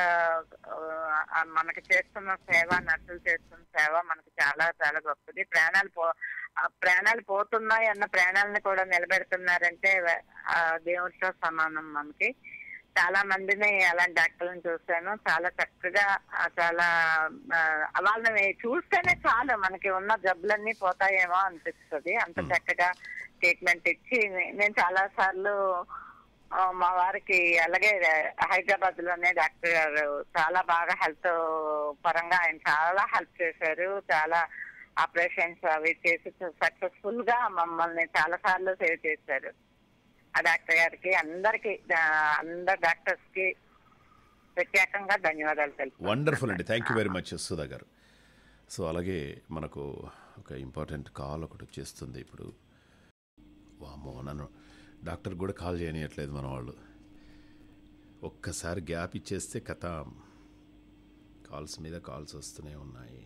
ఆ, మనకి చేస్తున్న సేవ నర్సులు చేస్తున్న సేవ మనకి చాలా చాలా గొప్పది ప్రాణాలు పో ఆ ప్రాణాలు పోతున్నాయి అన్న ప్రాణాలను కూడా నిలబెడుతున్నారంటే ఆ దేవుడితో సమానం మనకి చాలా మందిని అలాంటి డాక్టర్లను చూశాను చాలా చక్కగా ఆ, చాలా ఆ, వాళ్ళని చూస్తేనే చాలు మనకి ఉన్న జబ్బులన్నీ పోతాయేమో అనిపిస్తుంది అంత చక్కగా ట్రీట్మెంట్ ఇచ్చి నే- నేను చాలా సార్లు ఆ, మా వారికి అలాగే హైదరాబాద్ లోనే డాక్టర్ గారు చాలా బాగా హెల్త్ పరంగా ఆయన చాలా హెల్ప్ చేశారు చాలా ఆపరేషన్స్ అవి చేసి సక్సెస్ఫుల్ గా మమ్మల్ని చాలా సార్లు సేవ్ చేశారు ఆ డాక్టర్ గారికి అందరికి అందరు డాక్టర్స్ కి ప్రత్యేకంగా ధన్యవాదాలు తెలుపు వండర్ఫుల్ అండి thank you very much Sudha గారు సో అలాగే మనకు ఒక ఇంపార్టెంట్ కాల్ ఒకటి వచ్చేస్తుంది ఇప్పుడు వామ్మో నన్ను డాక్టర్ కూడా కాల్ చేయనియట్లేదు మన వాళ్ళు ఒక్కసారి గ్యాప్ ఇచ్చేస్తే కథ కాల్స్ మీద కాల్స్ వస్తూనే ఉన్నాయి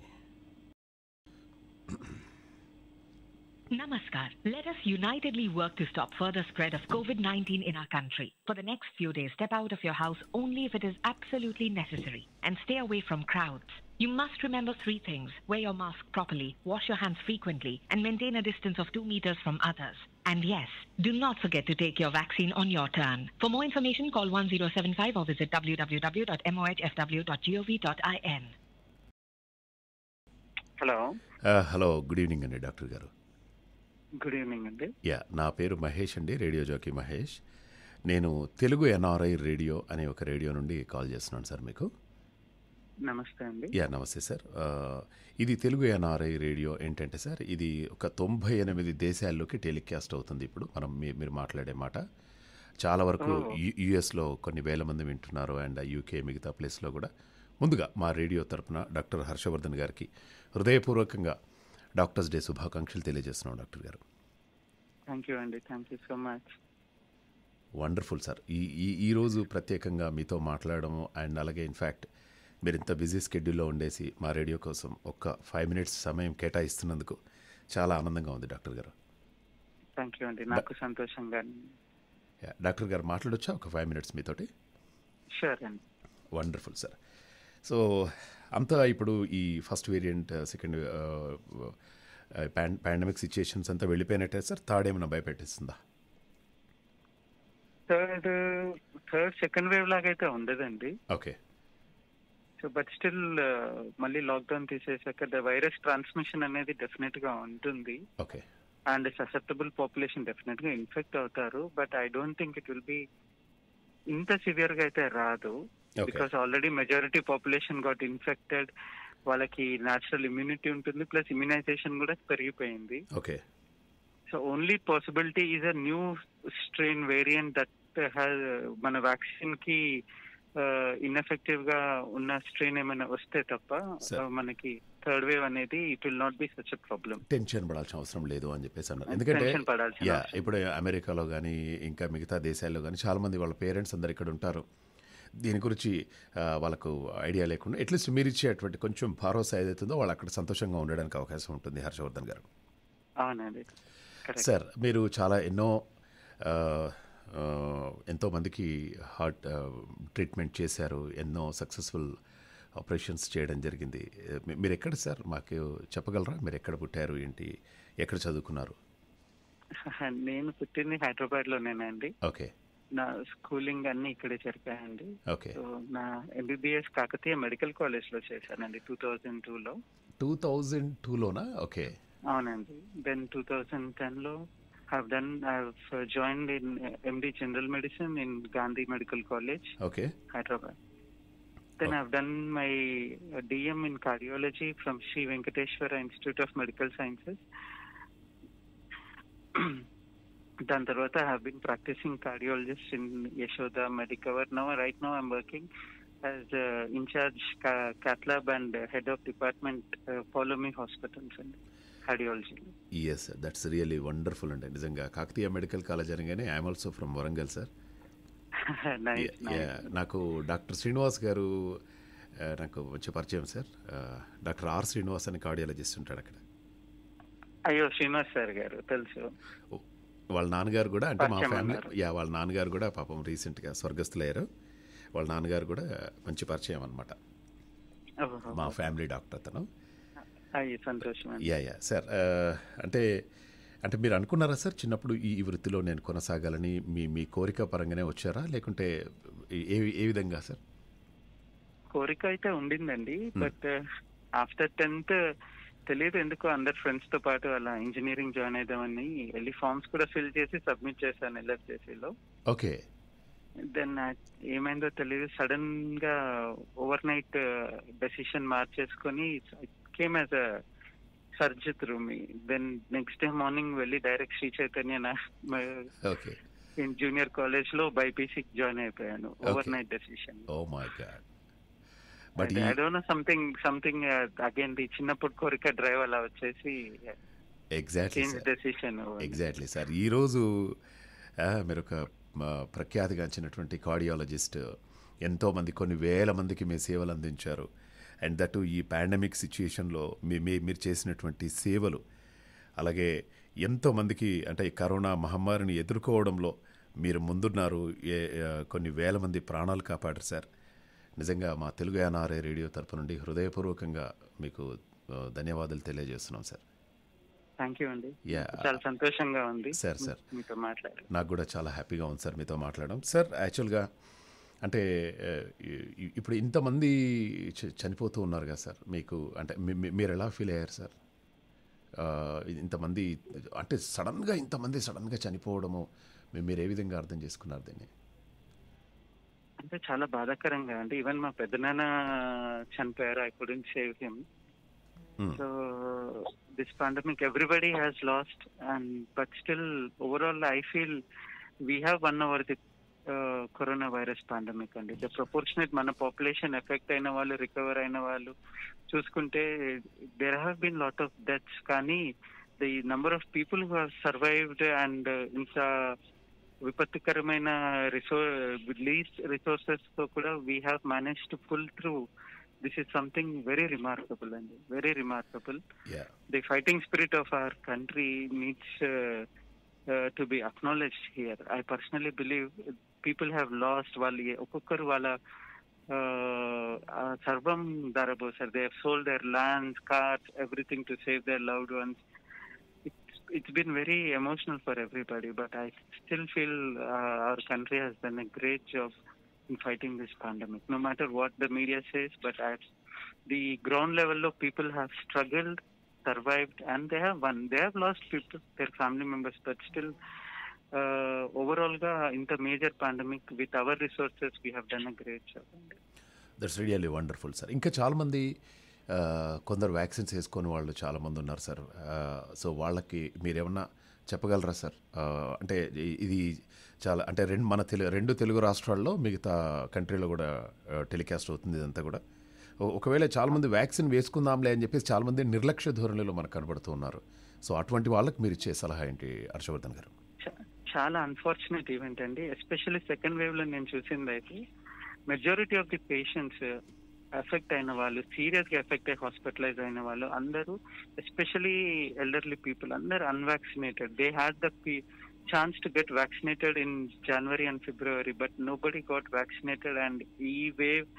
Namaskar. Let us unitedly work to stop further spread of COVID-19 in our country. For the next few days, step out of your house only if it is absolutely necessary and stay away from crowds. You must remember three things. Wear your mask properly, wash your hands frequently, and maintain a distance of two meters from others. And yes, do not forget to take your vaccine on your turn. For more information, call 1075 or visit www.mohfw.gov.in. Hello hello good evening అండి doctor గారు good evening అండి yeah నా పేరు మహేష్ అండి radio jockey Mahesh నేను Telugu NRI radio అనే ఒక radio నుండి కాల్ చేస్తున్నాను సార్ మీకు నమస్తే అండి యా నమస్తే సార్ ఆ, ఇది తెలుగు ఎన్ఆర్ఐ రేడియో ఏంటంటే సార్ ఇది ఒక తొంభై ఎనిమిది దేశాల్లోకి టెలికాస్ట్ అవుతుంది ఇప్పుడు మనం మీ- మీరు మాట్లాడే మాట చాలా వరకు యు- యుఎస్లో కొన్ని వేల మంది వింటున్నారు అండ్ యూకే మిగతా ప్లేస్లో కూడా ముందుగా మా రేడియో తరపున డాక్టర్ హర్షవర్ధన్ గారికి హృదయపూర్వకంగా డాక్టర్స్ డే శుభాకాంక్షలు తెలియజేస్తున్నాం డాక్టర్ గారు థ్యాంక్ యూ అండి thank you so much wonderful sir ఈ ఈ ఈరోజు ప్రత్యేకంగా మీతో మాట్లాడము అండ్ అలాగే ఇన్ఫ్యాక్ట్ మీరు ఇంత బిజీ స్కెడ్యూల్లో ఉండేసి మా రేడియో కోసం ఒక్క ఫైవ్ మినిట్స్ సమయం కేటాయిస్తున్నందుకు చాలా ఆనందంగా ఉంది డాక్టర్ గారు థ్యాంక్ యూ అండి నాకు సంతోషంగా యా, డాక్టర్ గారు మాట్లాడొచ్చా ఒక ఫైవ్ మినిట్స్ మీతోటి షూర్ అండి వండర్ఫుల్ సార్ సో అంతా ఇప్పుడు ఈ first variant second pandemic situations అంతా వెళ్ళిపోయినట్టే సార్ థర్డ్ ఏమైనా భయపెట్టేస్తుందా థర్డ్ థర్డ్ సెకండ్ వేవ్ లాగా అయితే ఉండదండి ఓకే సో బట్ స్టిల్ మళ్ళీ లాక్డౌన్ తీసేసాక ద వైరస్ ట్రాన్స్మిషన్ అనేది డెఫినెట్ గా ఉంటుంది okay and susceptible population definite గా ఇన్ఫెక్ట్ అవుతారు but I don't think it will be ఇంత సివియర్ గా అయితే రాదు Okay. Because already majority population got infected వాళ్ళకి న్యాచురల్ ఇమ్యూనిటీ ఉంటుంది ప్లస్ ఇమ్యునైజేషన్ కూడా పెరిగిపోయింది okay so only possibility is a new strain variant that has మన వ్యాక్సిన్ కి ఇన్ఎఫెక్టివ్ గా ఉన్న స్ట్రెయిన్ ఏమైనా వస్తే తప్ప Sir. uh, మనకి థర్డ్ వేవ్ అనేది it will not be such a problem tension పడాల్సిన అవసరం లేదు అని చెప్పేసి అన్నారు ఎందుకంటే Tension పడాల్సిన యా అవసరం. ఇప్పుడు అమెరికాలో కానీ ఇంకా మిగతా దేశాల్లో కానీ చాలామంది వాళ్ళ పేరెంట్స్ అందరు ఇక్కడ ఉంటారు దీని గురించి ఆ, వాళ్ళకు ఐడియా లేకుండా అట్లీస్ట్ మీరు ఇచ్చేటువంటి కొంచెం భరోసా ఏదైతుందో వాళ్ళు అక్కడ సంతోషంగా ఉండడానికి అవకాశం ఉంటుంది హర్షవర్ధన్ గారు అవునండి కరెక్ట్ సార్ మీరు చాలా ఎన్నో ఆ, ఆ, ఎంతో మందికి హార్ట్ ఆ, ట్రీట్మెంట్ చేశారు ఎన్నో సక్సెస్ఫుల్ ఆపరేషన్స్ చేయడం జరిగింది మీ- మీరు ఎక్కడ సార్ మాకు చెప్పగలరా మీరు ఎక్కడ పుట్టారు ఏంటి ఎక్కడ చదువుకున్నారు నేను పుట్టింది హైదరాబాద్ లోనేనండి ఓకే నా స్కూలింగ్ అన్ని ఇక్కడే జరిపాయండి ఓకే సో నా ఎంబీబీఎస్ కాకతీయ మెడికల్ కాలేజ్ లో చేశానండి టూ థౌజండ్ టూలో టూ థౌజండ్ టూలోనా ఓకే అవునండి దెన్ టూ థౌజండ్ టెన్ లో have done have joined in MD general medicine in Gandhi medical college okay Hyderabad then have done my DM in cardiology from Shri Venkateswara institute of medical sciences దాని తర్వాత have been practising cardiologist in Yashoda Medicover no right no I'm working as incharge cath lab and head of department Polomi hospitals అండి cardiology yes that's really wonderful అండి నిజంగా Kakatiya medical college అనగానే I'm also from Warangal sir nice నాకు doctor Srinivas గారు ఆ, నాకు మంచి పరిచయం సార్ ఆ, డాక్టర్ ఆర్ శ్రీనివాస్ అని కార్డియాలజిస్ట్ ఉంటాడు అక్కడ అయ్యో శ్రీనివాస్ సార్ గారు తెలుసు ఓ, వాళ్ళ నాన్నగారు కూడా అంటే మా పరిచయం ఫ్యామిలీ అన్నారు. యా వాళ్ళ నాన్నగారు కూడా పాపం రీసెంట్గా స్వర్గస్థులయ్యారు వాళ్ళ నాన్నగారు కూడా మంచి పరిచయం అనమాట ఓహో. మా ఫ్యామిలీ డాక్టర్ అతను అయ్యి సంతోషం అండి యా యా సార్ ఆ, అంటే అంటే మీరు అనుకున్నారా సార్ చిన్నప్పుడు ఈ ఈ వృత్తిలో నేను కొనసాగాలని మీ మీ కోరిక పరంగానే వచ్చారా లేకుంటే ఏ ఏ విధంగా సార్ కోరిక అయితే ఉండిందండి బట్ ఆఫ్టర్ టెన్త్ తెలియదు ఎందుకు అందరు ఫ్రెండ్స్ తో పాటు అలా ఇంజనీరింగ్ జాయిన్ అయిదామని వెళ్ళి ఫార్మ్స్ కూడా ఫిల్ చేసి సబ్మిట్ చేశాను ఎల్ఎఫ్జేసీలో ఓకే దెన్ ఏమైందో తెలియదు సడన్ గా ఓవర్ నైట్ డెసిషన్ మార్చేసుకొని came as a surge through me then next day morning వెళ్ళి direct Shri Chaitanya okay junior college లో బైపీసీకి జాయిన్ అయిపోయాను over Okay. Night decision oh my god but I don't know something something again the చిన్నప్పుడు కోరిక drive అలా వచ్చేసి exactly change sir decision exactly sir ఈరోజు ఆ, మీరు ఒక ఆ, ప్రఖ్యాతిగాంచినటువంటి కార్డియాలజిస్ట్ ఎంతోమంది కొన్ని వేల మందికి మీ సేవలు అందించారు అండ్ దట్ ఈ పాండమిక్ సిచ్యుయేషన్లో మీ మీ- మీరు చేసినటువంటి సేవలు అలాగే ఎంతోమందికి అంటే ఈ కరోనా మహమ్మారిని ఎదుర్కోవడంలో మీరు ముందున్నారు ఏ ఆ, కొన్ని వేల మంది ప్రాణాలు కాపాడారు సార్ నిజంగా మా తెలుగు ఎన్ఆర్ఏ రేడియో తరపు నుండి హృదయపూర్వకంగా మీకు ఆ, ధన్యవాదాలు తెలియజేస్తున్నాం సార్ థ్యాంక్ యూ అండి Yeah. చాలా సంతోషంగా ఉంది సార్, సార్. మీతో మాట్లాడారు నాకు కూడా చాలా హ్యాపీగా ఉంది సార్ మీతో మాట్లాడడం సార్ యాక్చువల్గా అంటే ఆ, ఇ- ఇప్పుడు ఇంతమంది చ- చనిపోతూ ఉన్నారు కదా సార్ మీకు అంటే మీ- మీ- మీరు ఎలా ఫీల్ అయ్యారు సార్ ఆ, ఇంతమంది అంటే సడన్గా ఇంతమంది సడన్గా చనిపోవడము మీ- మీరు ఏ విధంగా అర్థం చేసుకున్నారు దీన్ని అంటే చాలా బాధాకరంగా అండి ఈవెన్ మా పెద్దనాన్న చనిపోయారు I couldn't save him Hmm. So this pandemic everybody has lost and but still overall I feel we have won over the corona virus pandemic అండి ద ప్రపోర్షనేట్ మన పాపులేషన్ ఎఫెక్ట్ అయిన వాళ్ళు రికవర్ అయిన వాళ్ళు చూసుకుంటే there have been lot of deaths కానీ the number of people who have survived and ఇంత విపత్తికరమైన రిసో లీస్ట్ రిసోర్సెస్ తో కూడా we have manage to pull through this is something very remarkable అండి very remarkable yeah the fighting spirit of our country needs uh, uh, to be acknowledged here. I personally believe people have lost వాళ్ళు ఏ- ఒక్కొక్కరు వాళ్ళ సర్వం దారబోసారు they have sold their lands cars everything to save their loved ones it's it's been very emotional for everybody but i still feel uh, our country has done a great job in fighting this pandemic no matter what the media says but at the ground level of people have struggled survived and they have won they have lost people their family members but still uh, overall ga inta major pandemic with our resources we have done a great job that's really wonderful sir ఇంకా చాలామంది ఆ, కొందరు vaccines వేసుకొని వాళ్ళు చాలామంది ఉన్నారు sir so వాళ్ళకి మీరేమన్నా చెప్పగలరా సార్ ఆ, అంటే ఇ- ఇది చాలా అంటే రెండు మన తెలు రెండు తెలుగు రాష్ట్రాల్లో మిగతా కంట్రీలో కూడా టెలికాస్ట్ అవుతుంది ఇదంతా కూడా ఓ- ఒకవేళ చాలామంది వ్యాక్సిన్ వేసుకుందాంలే అని చెప్పేసి చాలామంది నిర్లక్ష్య ధోరణిలో మనకు కనబడుతూ ఉన్నారు సో అటువంటి వాళ్ళకి మీరు ఇచ్చే సలహా ఏంటి హర్షవర్ధన్ గారు చా- చాలా అన్ఫార్చునేట్ ఈవెంట్ అండి ఎస్పెషల్లీ సెకండ్ వేవ్ లో నేను చూసింది అయితే majority of the patients effect అయిన వాళ్ళు సీరియస్ గా ఎఫెక్ట్ అయ్యి హాస్పిటలైజ్ అయిన వాళ్ళు అందరూ ఎస్పెషలీ ఎల్డర్లీ పీపుల్ అందరు unvaccinated they had the chance to get vaccinated in January and February but nobody got vaccinated and ఈ వేవ్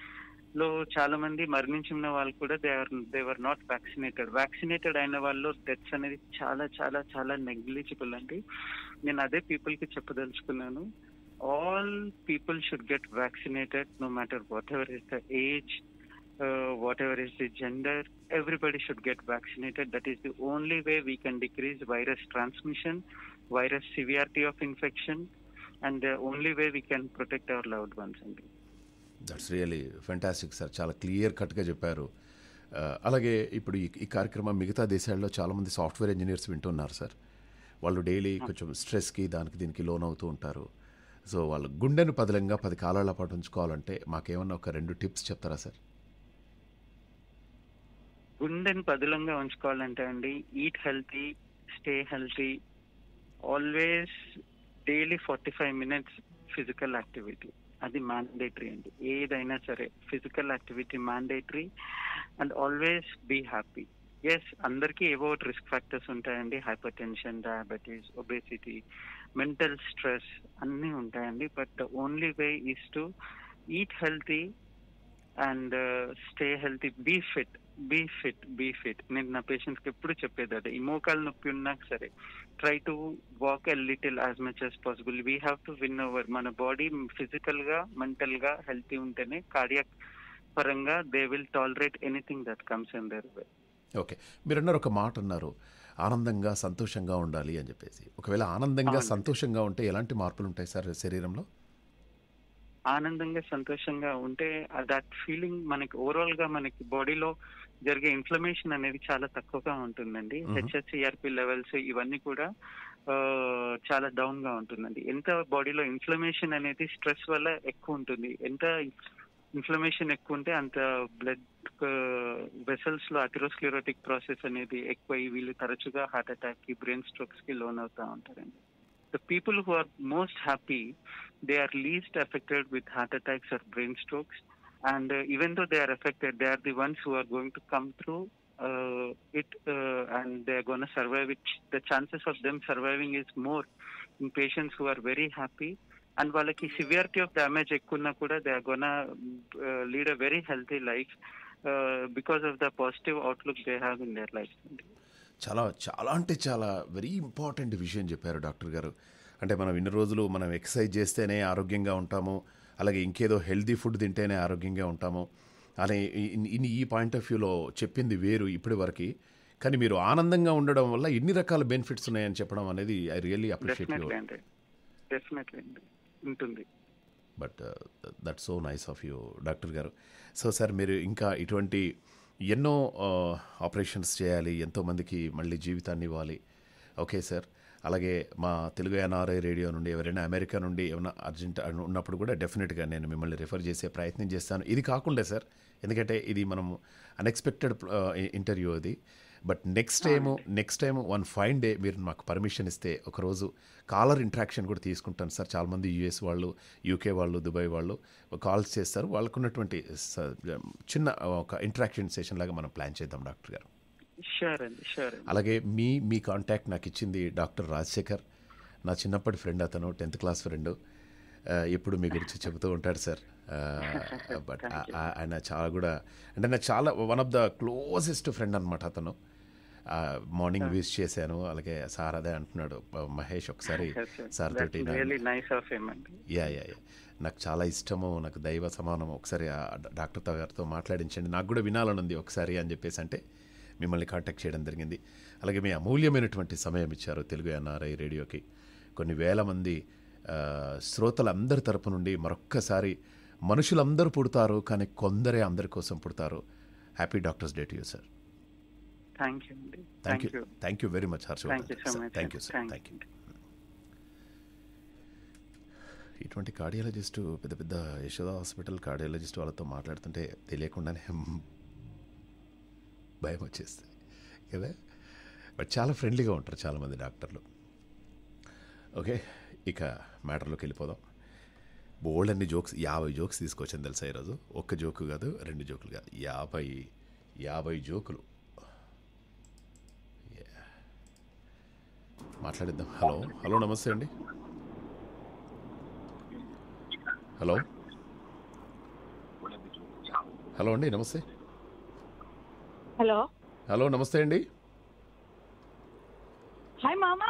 లో చాలా మంది మరణించిన వాళ్ళు కూడా they are they were not vaccinated vaccinated అయిన వాళ్ళు డెత్స్ అనేది చాలా చాలా చాలా నెగ్లిజిబుల్ అండి నేను అదే పీపుల్ కి చెప్పదలుచుకున్నాను all people should get vaccinated no matter whatever is the age whatever is the gender everybody should get vaccinated that is the only way we can decrease virus transmission virus severity of infection and only way we can protect our loved ones అండి that's really fantastic sir చాలా clear కట్గా చెప్పారు ఆ, అలాగే ఇప్పుడు ఈ ఈ కార్యక్రమం మిగతా దేశాల్లో చాలామంది సాఫ్ట్వేర్ ఇంజనీర్స్ వింటున్నారు సార్ వాళ్ళు డైలీ కొంచెం స్ట్రెస్కి దానికి దీనికి లోన్ అవుతూ ఉంటారు సో వాళ్ళు గుండెను పదిలంగా పది కాలాల పాటు ఉంచుకోవాలంటే మాకేమన్నా ఒక రెండు టిప్స్ చెప్తారా సార్ గుండెని పదులంగా ఉంచుకోవాలంటే అండి eat healthy stay healthy always daily forty five minutes physical activity అది మ్యాండేటరీ అండి ఏదైనా సరే physical activity mandatory and always be happy ఎస్ అందరికీ ఏవో రిస్క్ ఫ్యాక్టర్స్ ఉంటాయండి hypertension diabetes obesity mental stress అన్నీ ఉంటాయండి but the only way is to eat healthy and stay healthy be fit be fit be fit నేను నా patients కి ఎప్పుడు చెప్పేది అదే ఈ మోకాలు నొప్పి ఉన్నా సరే try to walk a little as much as possible we have to win over మన బాడీ ఫిజికల్ గా మెంటల్ గా హెల్తీ ఉంటేనే కార్డియాక్ పరంగా they will tolerate anything that comes in their way okay మీరు అన్నారు ఒక మాట అన్నారు ఆనందంగా సంతోషంగా ఉండాలి అని చెప్పేసి ఒకవేళ ఆనందంగా అవునండి. సంతోషంగా ఉంటే ఎలాంటి మార్పులు ఉంటాయి సార్ శరీరంలో ఆనందంగా సంతోషంగా ఉంటే దట్ ఫీలింగ్ మనకి ఓవరాల్ గా మనకి బాడీలో జరిగే ఇన్ఫ్లమేషన్ అనేది చాలా తక్కువగా ఉంటుందండి Mhm. హెచ్ఎస్సిఆర్పి లెవెల్స్ ఇవన్నీ కూడా ఆ, చాలా డౌన్ గా ఉంటుందండి ఎంత బాడీలో ఇన్ఫ్లమేషన్ అనేది స్ట్రెస్ వల్ల ఎక్కువ ఉంటుంది ఎంత ఇన్ఫ్లమేషన్ ఎక్కువ ఉంటే అంత బ్లడ్ వెసల్స్ లో అథిరోస్క్లెరోటిక్ ప్రాసెస్ అనేది ఎక్కువ వీళ్ళు తరచుగా హార్ట్ అటాక్ కి బ్రెయిన్ స్ట్రోక్స్ కి లోన్ అవుతా ఉంటారండి the people who are most happy they are least affected with heart attacks or brain strokes. And uh, even though they are affected, they are the ones who are going to come through uh, it uh, and they are going to survive it. The chances of them surviving is more in patients who are very happy. And వాళ్ళకి severity of damage ఎక్కువ ఉన్నా కూడా they are gonna lead a very healthy life because of the positive outlook they have in their life చాలా చాలా అంటే చాలా very important విషయం చెప్పారు డాక్టర్ గారు అంటే మనం ఇన్ని రోజులు మనం ఎక్సర్సైజ్ చేస్తేనే ఆరోగ్యంగా ఉంటాము అలాగే ఇంకేదో హెల్దీ ఫుడ్ తింటేనే ఆరోగ్యంగా ఉంటాము అనే ఈ- ఇన్ని ఈ పాయింట్ ఆఫ్ వ్యూలో చెప్పింది వేరు ఇప్పటి వరకు కానీ మీరు ఆనందంగా ఉండడం వల్ల ఇన్ని రకాల బెనిఫిట్స్ ఉన్నాయని చెప్పడం అనేది I really appreciate you definitely అండి డెఫినెట్లీ అండి ఉంటుంది but that so nice of you doctor గారు సో సార్ మీరు ఇంకా ఇటువంటి ఎన్నో ఆపరేషన్స్ చేయాలి ఎంతోమందికి మళ్ళీ జీవితాన్ని ఇవ్వాలి ఓకే సార్ అలాగే మా తెలుగు ఎన్ఆర్ఐ రేడియో నుండి ఎవరైనా అమెరికా నుండి ఏమైనా అర్జెంట్ అని ఉన్నప్పుడు కూడా డెఫినెట్గా నేను మిమ్మల్ని రిఫర్ చేసే ప్రయత్నం చేస్తాను ఇది కాకుండా సార్ ఎందుకంటే ఇది మనం అన్ఎక్స్పెక్టెడ్ ఇంటర్వ్యూ అది but next time next time one fine day మీరు మాకు పర్మిషన్ ఇస్తే ఒకరోజు కాలర్ ఇంట్రాక్షన్ కూడా తీసుకుంటాను సార్ చాలామంది యూఎస్ వాళ్ళు యూకే వాళ్ళు దుబాయ్ వాళ్ళు కాల్స్ చేస్తారు వాళ్ళకు ఉన్నటువంటి స- చిన్న ఒక ఇంట్రాక్షన్ సెషన్ లాగా మనం ప్లాన్ చేద్దాం డాక్టర్ గారు షూర్ అండి షూర్ అండి అలాగే మీ మీ కాంటాక్ట్ నాకు ఇచ్చింది డాక్టర్ రాజశేఖర్ నా చిన్నప్పటి ఫ్రెండ్ అతను టెన్త్ క్లాస్ ఫ్రెండ్ ఎప్పుడు మీ గురించి చెబుతూ ఉంటాడు సార్ బట్ ఆయన చాలా కూడా అంటే నాకు చాలా one of the closest friend అనమాట అతను మార్నింగ్ విష్ చేశాను అలాగే సార్ అదే అంటున్నాడు మహేష్ ఒకసారి సార్ తోటి నా- రియలీ నైస్ ఆఫ్ హిమ్ అండి యా యా యా నాకు చాలా ఇష్టము నాకు దైవ సమానం ఒకసారి ఆ డా- డాక్టర్ గారితో మాట్లాడించండి నాకు కూడా వినాలని ఉంది ఒకసారి అని చెప్పేసి అంటే మిమ్మల్ని కాంటాక్ట్ చేయడం జరిగింది అలాగే మీ అమూల్యమైనటువంటి సమయం ఇచ్చారు తెలుగు ఎన్ఆర్ఐ రేడియోకి కొన్ని వేల మంది ఆ, శ్రోతలందరి తరపు నుండి మరొక్కసారి మనుషులందరూ పుడతారు కానీ కొందరే అందరి కోసం పుడతారు happy doctors day to you sir thank you అండి thank thank you you thank you very much thank you so Harshavardhan much thank you sir thank you ఇటువంటి కార్డియాలజిస్టు పెద్ద పెద్ద యశోద హాస్పిటల్ కార్డియాలజిస్ట్ వాళ్ళతో మాట్లాడుతుంటే తెలియకుండానే భయం వచ్చేస్తుంది కదా బట్ చాలా ఫ్రెండ్లీగా ఉంటారు చాలామంది డాక్టర్లు ఓకే ఇక మ్యాటర్లోకి వెళ్ళిపోదాం బోల్డ్ అన్ని జోక్స్ యాభై జోక్స్ తీసుకొచ్చాను తెలుసా ఈరోజు ఒక్క జోకు కాదు రెండు జోకులు కాదు యాభై యాభై జోకులు Yeah. మాట్లాడిద్దాం హలో హలో నమస్తే అండి హలో అండి నమస్తే హలో హలో నమస్తే అండి హాయ్ మామా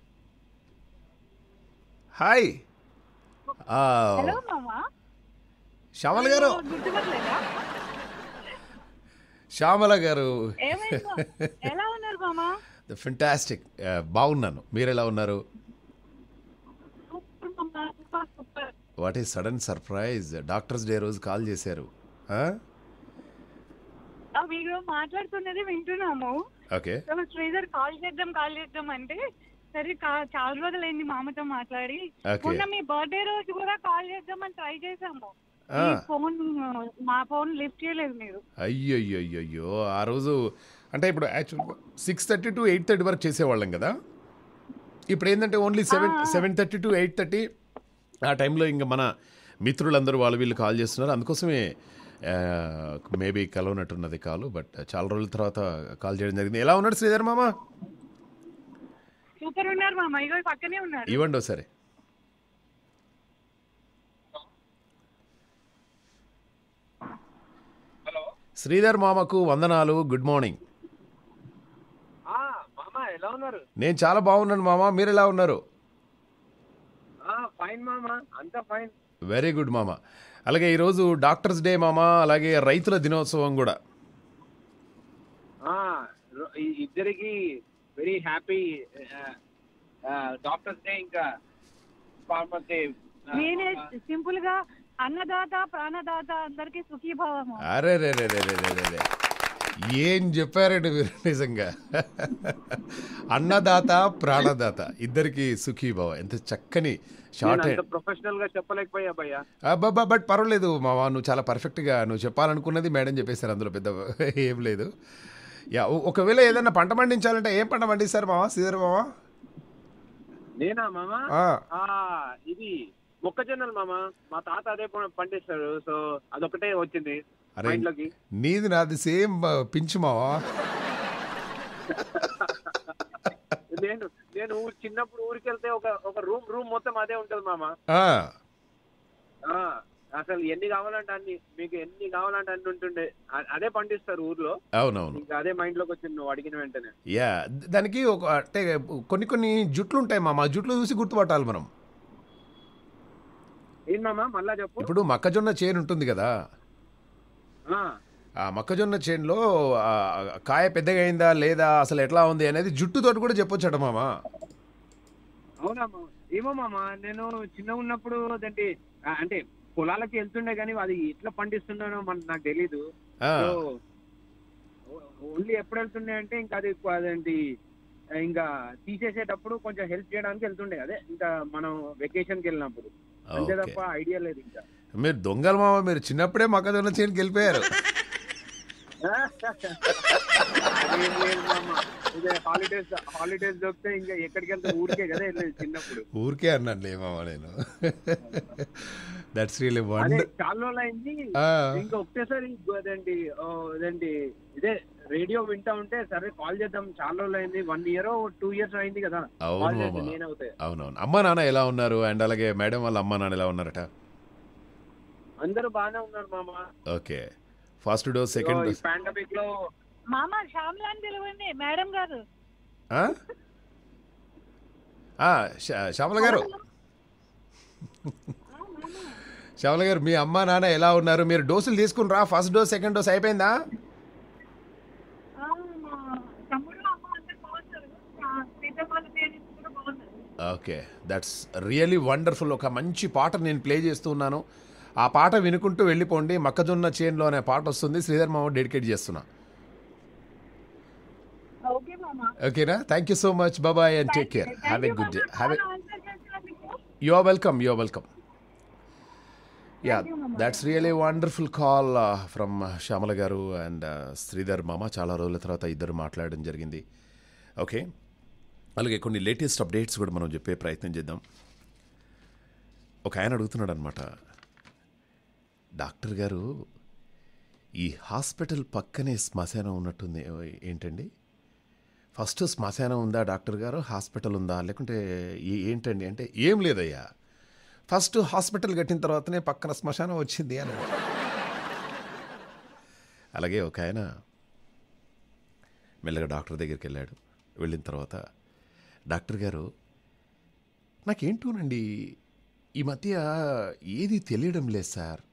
హాయ్ ఆ, హలో మామా శ్యామల గారు గుర్తుపట్టలేదా శ్యామల గారు ఏమైంది మా- ఎలా ఉన్నారు మామా ఫెంటాస్టిక్ బాగున్నాను మీరు ఎలా ఉన్నారు సూపర్ మామా సూపర్ సూపర్ వాట్ ఈ సడన్ సర్ప్రైజ్ డాక్టర్స్ డే రోజు కాల్ చేశారు ఆ, మీరు మాట్లాడుతున్నది వింటున్నాము ఓకే సో శ్రీధర్ కాల్ చేద్దాం కాల్ చేద్దాం అంటే సరే కా- చాలా రోజులైంది మామతో మాట్లాడి Okay. మొన్న మీ బర్త్డే రోజు కూడా కాల్ చేద్దామని ట్రై చేసాము ఆ. మీ ఫోన్ మా ఫోన్ లిఫ్ట్ చేయలేదు మీరు అయ్యో అయ్యో అయ్యో అయ్యో ఆ రోజు అంటే ఇప్పుడు actual six thirty to eight thirty వరకు చేసేవాళ్ళం కదా ఇప్పుడు ఏంటంటే only seven seven thirty to eight thirty ఆ టైంలో ఇంకా మన మిత్రులందరూ వాళ్ళు వీళ్ళు కాల్ చేస్తున్నారు అందుకోసమే మేబీ కలవనట్టున్నది కాలు బట్ చాలా రోజుల తర్వాత కాల్ చేయడం జరిగింది ఎలా ఉన్నాడు శ్రీధర్ మామ సూపర్ ఉన్నారు మామ ఇగో పక్కనే ఉన్నారు ఇవ్వండి ఒకసారి శ్రీధర్ మామకు వందనాలు గుడ్ మార్నింగ్ ఆ, మామ ఎలా ఉన్నారు నేను చాలా బాగున్నాను మామ మీరు ఎలా ఉన్నారు ఆ, ఫైన్ మామ అంతా ఫైన్ వెరీ గుడ్ మామ అలాగే ఈరోజు డాక్టర్స్ డే మామ అలాగే రైతుల దినోత్సవం కూడా ఆ, రో- ఈ ఇద్దరికి వెరీ హ్యాపీ డాక్టర్స్ డే ఇంకా ఫార్మర్స్ డే నేనే సింపుల్ గా అన్నదాత ప్రాణదాత అందరికి సుఖీభావము అరే రే రే రే రే రే రే రే. ఏం చెప్పారండి మీరు నిజంగా అన్నదాత ప్రాణదాత ఇద్దరికి సుఖీభావ ఎంత చక్కని షార్ట్ అంత హ్యాండ్ ప్రొఫెషనల్ గా చెప్పలేకపోయా భయ్యా అబ్బాబా బట్ పర్వాలేదు మామ నువ్వు చాలా పర్ఫెక్ట్గా నువ్వు చెప్పాలనుకున్నది మేడం చెప్పేశారు అందులో పెద్ద ఏం లేదు యా ఒ- ఒకవేళ ఏదైనా పంట పండించాలంటే ఏం పంట పండిస్తారు మామ సీదర్ మామ నేనా మామ ఆ, ఆ, ఇది మొక్కజొన్నలు మామ మా తాత అదే ప- పండిస్తాడు సో అదొకటే వచ్చింది అరే మైండ్ లోకి నీది నాది సేమ్ పించు మావా నేను నేను ఊరు చిన్నప్పుడు ఊరికి వెళ్తే ఒక ఒక రూమ్ రూమ్ మొత్తం అదే ఉంటది మామ ఆ, ఆ, అసలు ఎన్ని కావాలంటే అన్ని మీకు ఎన్ని కావాలంటే అన్ని ఉంటుండే అ- అదే పండిస్తారు ఊర్లో అవునవును ఇంకా అదే మైండ్ లోకి వచ్చింది నువ్వు అడిగిన వెంటనే యా దానికి ఒక అంటే కొన్ని కొన్ని జుట్లు ఉంటాయి మామ ఆ జుట్లు చూసి గుర్తుపట్టాలి మనం ఏం మామ మళ్ళా చెప్పు ఇప్పుడు మొక్కజొన్న చేను ఉంటుంది కదా ఆ, ఆ మొక్కజొన్న చేనులో ఆ, కాయ పెద్దగా అయిందా లేదా అసలు ఎట్లా ఉంది అనేది జుట్టుతోటి కూడా చెప్పొచ్చట మామ అవునా మామ ఏమో మామ నేను చిన్న ఉన్నప్పుడు అదేంటి ఆ, అంటే పొలాలకి వెళ్తుండే కానీ అది ఎట్లా పండిస్తున్నానో మన నాకు తెలీదు ఆ, సో ఓన్లీ ఎప్పుడు వెళ్తుండే అంటే ఇంకా అది ఎక్కువ అదేంటి ఇంకా తీసేసేటప్పుడు కొంచెం హెల్ప్ చేయడానికి వెళ్తుండే అదే ఇంకా మనం వెకేషన్కి వెళ్ళినప్పుడు అంతే ఓకే తప్ప ఐడియా లేదు ఇంకా మీరు దొంగలు మామ మీరు చిన్నప్పుడే మొక్కజొన్న చేనుకి వెళ్ళిపోయారు అదేం లేదు మామ. ఇదే హాలిడేస్ హాలిడేస్ దొరికితే ఇంకా ఎక్కడికి వెళ్తే ఊరికే కదా వెళ్ళేది చిన్నప్పుడు ఊరికే అన్నాను మామ నేను దట్స్ రియలీ అదే వండర్ చాలా రోజులు అయింది ఆ. ఇంకా ఒకటేసారి అదేంటి ఓ, అదేంటి ఇదే రేడియో వింటా ఉంటే సరే కాల్ చేద్దాం చాలా రోజులు అయింది వన్ ఇయర్ టూ ఇయర్స్ అయింది కదా అవును కాల్ మామ. చేద్దాం నేనవుతాయి అవునవును అమ్మ నాన్న ఎలా ఉన్నారు అండ్ అలాగే మేడం వాళ్ళ అమ్మ నాన్న ఎలా ఉన్నారట అందరూ బాగానే ఉన్నారు మామ ఓకే ఫస్ట్ డోస్ సెకండ్ ఈ డోస్ పాండమిక్ లో మామ శ్యామ్లా అని పిలవండి మేడం గారు శ్యామల గారు శ్యామల గారు మీ అమ్మ నాన్న ఎలా ఉన్నారు మీరు డోసులు తీసుకుని రా ఫస్ట్ డోస్ సెకండ్ డోస్ అయిపోయిందా ఆ, మా తమ్ముడు అమ్మ అందరు బాగున్నారు ఆ, పెద్ద వాళ్ళ పేరెంట్స్ కూడా బాగున్నారు ఓకే దట్స్ రియలీ వండర్ఫుల్ ఒక మంచి పాట నేను ప్లే చేస్తున్నాను ఆ పాట వినుకుంటూ వెళ్ళిపోండి మొక్కజొన్న చేన్లో అనే పాట వస్తుంది శ్రీధర్ మామ డెడికేట్ చేస్తున్నా ఓకే మామ ఓకేనా థ్యాంక్ యూ సో మచ్ బాబాయ్ and take care have a good day have a you are welcome you are welcome yeah that's really wonderful call from Shyamala గారు అండ్ శ్రీధర్ మామ చాలా రోజుల తర్వాత ఇద్దరు మాట్లాడడం జరిగింది ఓకే అలాగే కొన్ని లేటెస్ట్ అప్డేట్స్ కూడా మనం చెప్పే ప్రయత్నం చేద్దాం ఒక ఆయన అడుగుతున్నాడు అనమాట డాక్టర్ గారు ఈ హాస్పిటల్ పక్కనే శ్మశానం ఉన్నట్టుంది ఏంటండి ఫస్ట్ శ్మశానం ఉందా డాక్టర్ గారు హాస్పిటల్ ఉందా లేకుంటే ఏ- ఏంటండి అంటే ఏం లేదయ్యా ఫస్ట్ హాస్పిటల్ కట్టిన తర్వాతనే పక్కన శ్మశానం వచ్చింది అని అలాగే ఒక ఆయన మెల్లగా డాక్టర్ దగ్గరికి వెళ్ళాడు వెళ్ళిన తర్వాత డాక్టర్ గారు నాకేంటోనండి ఈ మధ్య ఏది తెలియడం లేదు సార్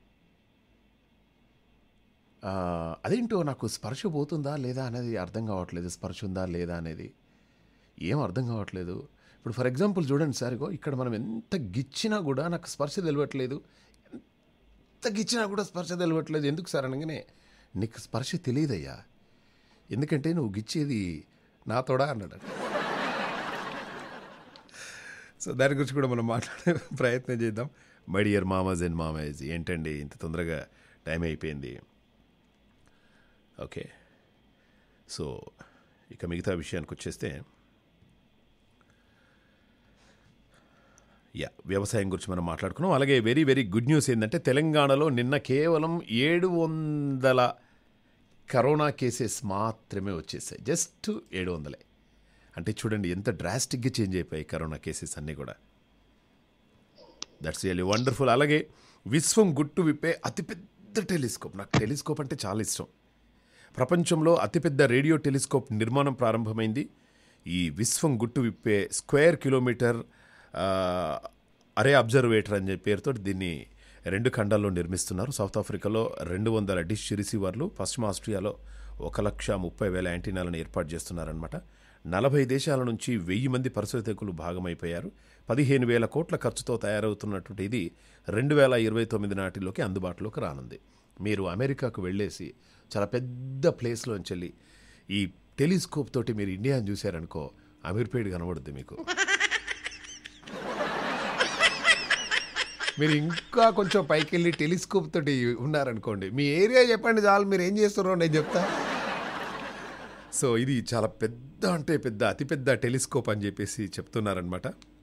ఆ, అదేంటో నాకు స్పర్శ పోతుందా లేదా అనేది అర్థం కావట్లేదు స్పర్శ ఉందా లేదా అనేది ఏం అర్థం కావట్లేదు ఇప్పుడు ఫర్ ఎగ్జాంపుల్ చూడండి సార్ ఇగో ఇక్కడ మనం ఎంత గిచ్చినా కూడా నాకు స్పర్శ తెలియట్లేదు ఎంత గిచ్చినా కూడా స్పర్శ తెలియట్లేదు ఎందుకు సార్ అనగానే నీకు స్పర్శ తెలియదయ్యా ఎందుకంటే నువ్వు గిచ్చేది నాతోడా అన్నాడు సో దాని గురించి కూడా మనం మాట్లాడే ప్రయత్నం చేద్దాం మై డియర్ మామాజ్ అండ్ మామాజ్ ఏంటండి ఇంత తొందరగా టైం అయిపోయింది ఓకే సో ఇక మిగతా విషయానికి వచ్చేస్తే యా వ్యవసాయం గురించి మనం మాట్లాడుకున్నాం అలాగే వెరీ వెరీ గుడ్ న్యూస్ ఏంటంటే తెలంగాణలో నిన్న కేవలం ఏడు వందల కరోనా కేసెస్ మాత్రమే వచ్చేసాయి జస్ట్ ఏడు వందలే అంటే చూడండి ఎంత డ్రాస్టిక్గా చేంజ్ అయిపోయాయి కరోనా కేసెస్ అన్నీ కూడా దట్స్ రియల్లీ వండర్ఫుల్ అలాగే విశ్వం గుట్టు విప్పే అతిపెద్ద టెలిస్కోప్ నాకు టెలిస్కోప్ అంటే చాలా ఇష్టం ప్రపంచంలో అతిపెద్ద రేడియో టెలిస్కోప్ నిర్మాణం ప్రారంభమైంది ఈ విశ్వం గుట్టు విప్పే స్క్వేర్ కిలోమీటర్ ఆ, అరే అబ్జర్వేటర్ అని చెప్పే పేరుతో దీన్ని రెండు ఖండాల్లో నిర్మిస్తున్నారు సౌత్ ఆఫ్రికాలో రెండు వందల డిష్ రిసీవర్లు పశ్చిమ ఆస్ట్రియాలో ఒక లక్ష ముప్పై వేల యాంటీనాలను ఏర్పాటు చేస్తున్నారనమాట నలభై దేశాల నుంచి వెయ్యి మంది పరిశోధకులు భాగమైపోయారు పదిహేను వేల కోట్ల ఖర్చుతో తయారవుతున్నటువంటి ఇది రెండు వేల ఇరవై తొమ్మిది నాటిలోకి అందుబాటులోకి రానుంది మీరు అమెరికాకు వెళ్ళేసి చాలా పెద్ద ప్లేస్లోంచి వెళ్ళి ఈ టెలిస్కోప్ తోటి మీరు ఇండియాని చూశారనుకో అమీర్పేట్ కనబడుద్ది మీకు మీరు ఇంకా కొంచెం పైకి వెళ్ళి టెలిస్కోప్ తోటి ఉన్నారనుకోండి మీ ఏరియా చెప్పండి చాలు మీరు ఏం చేస్తున్నారో నేను చెప్తా సో ఇది చాలా పెద్ద అంటే పెద్ద అతిపెద్ద టెలిస్కోప్ అని చెప్పేసి చెప్తున్నారనమాట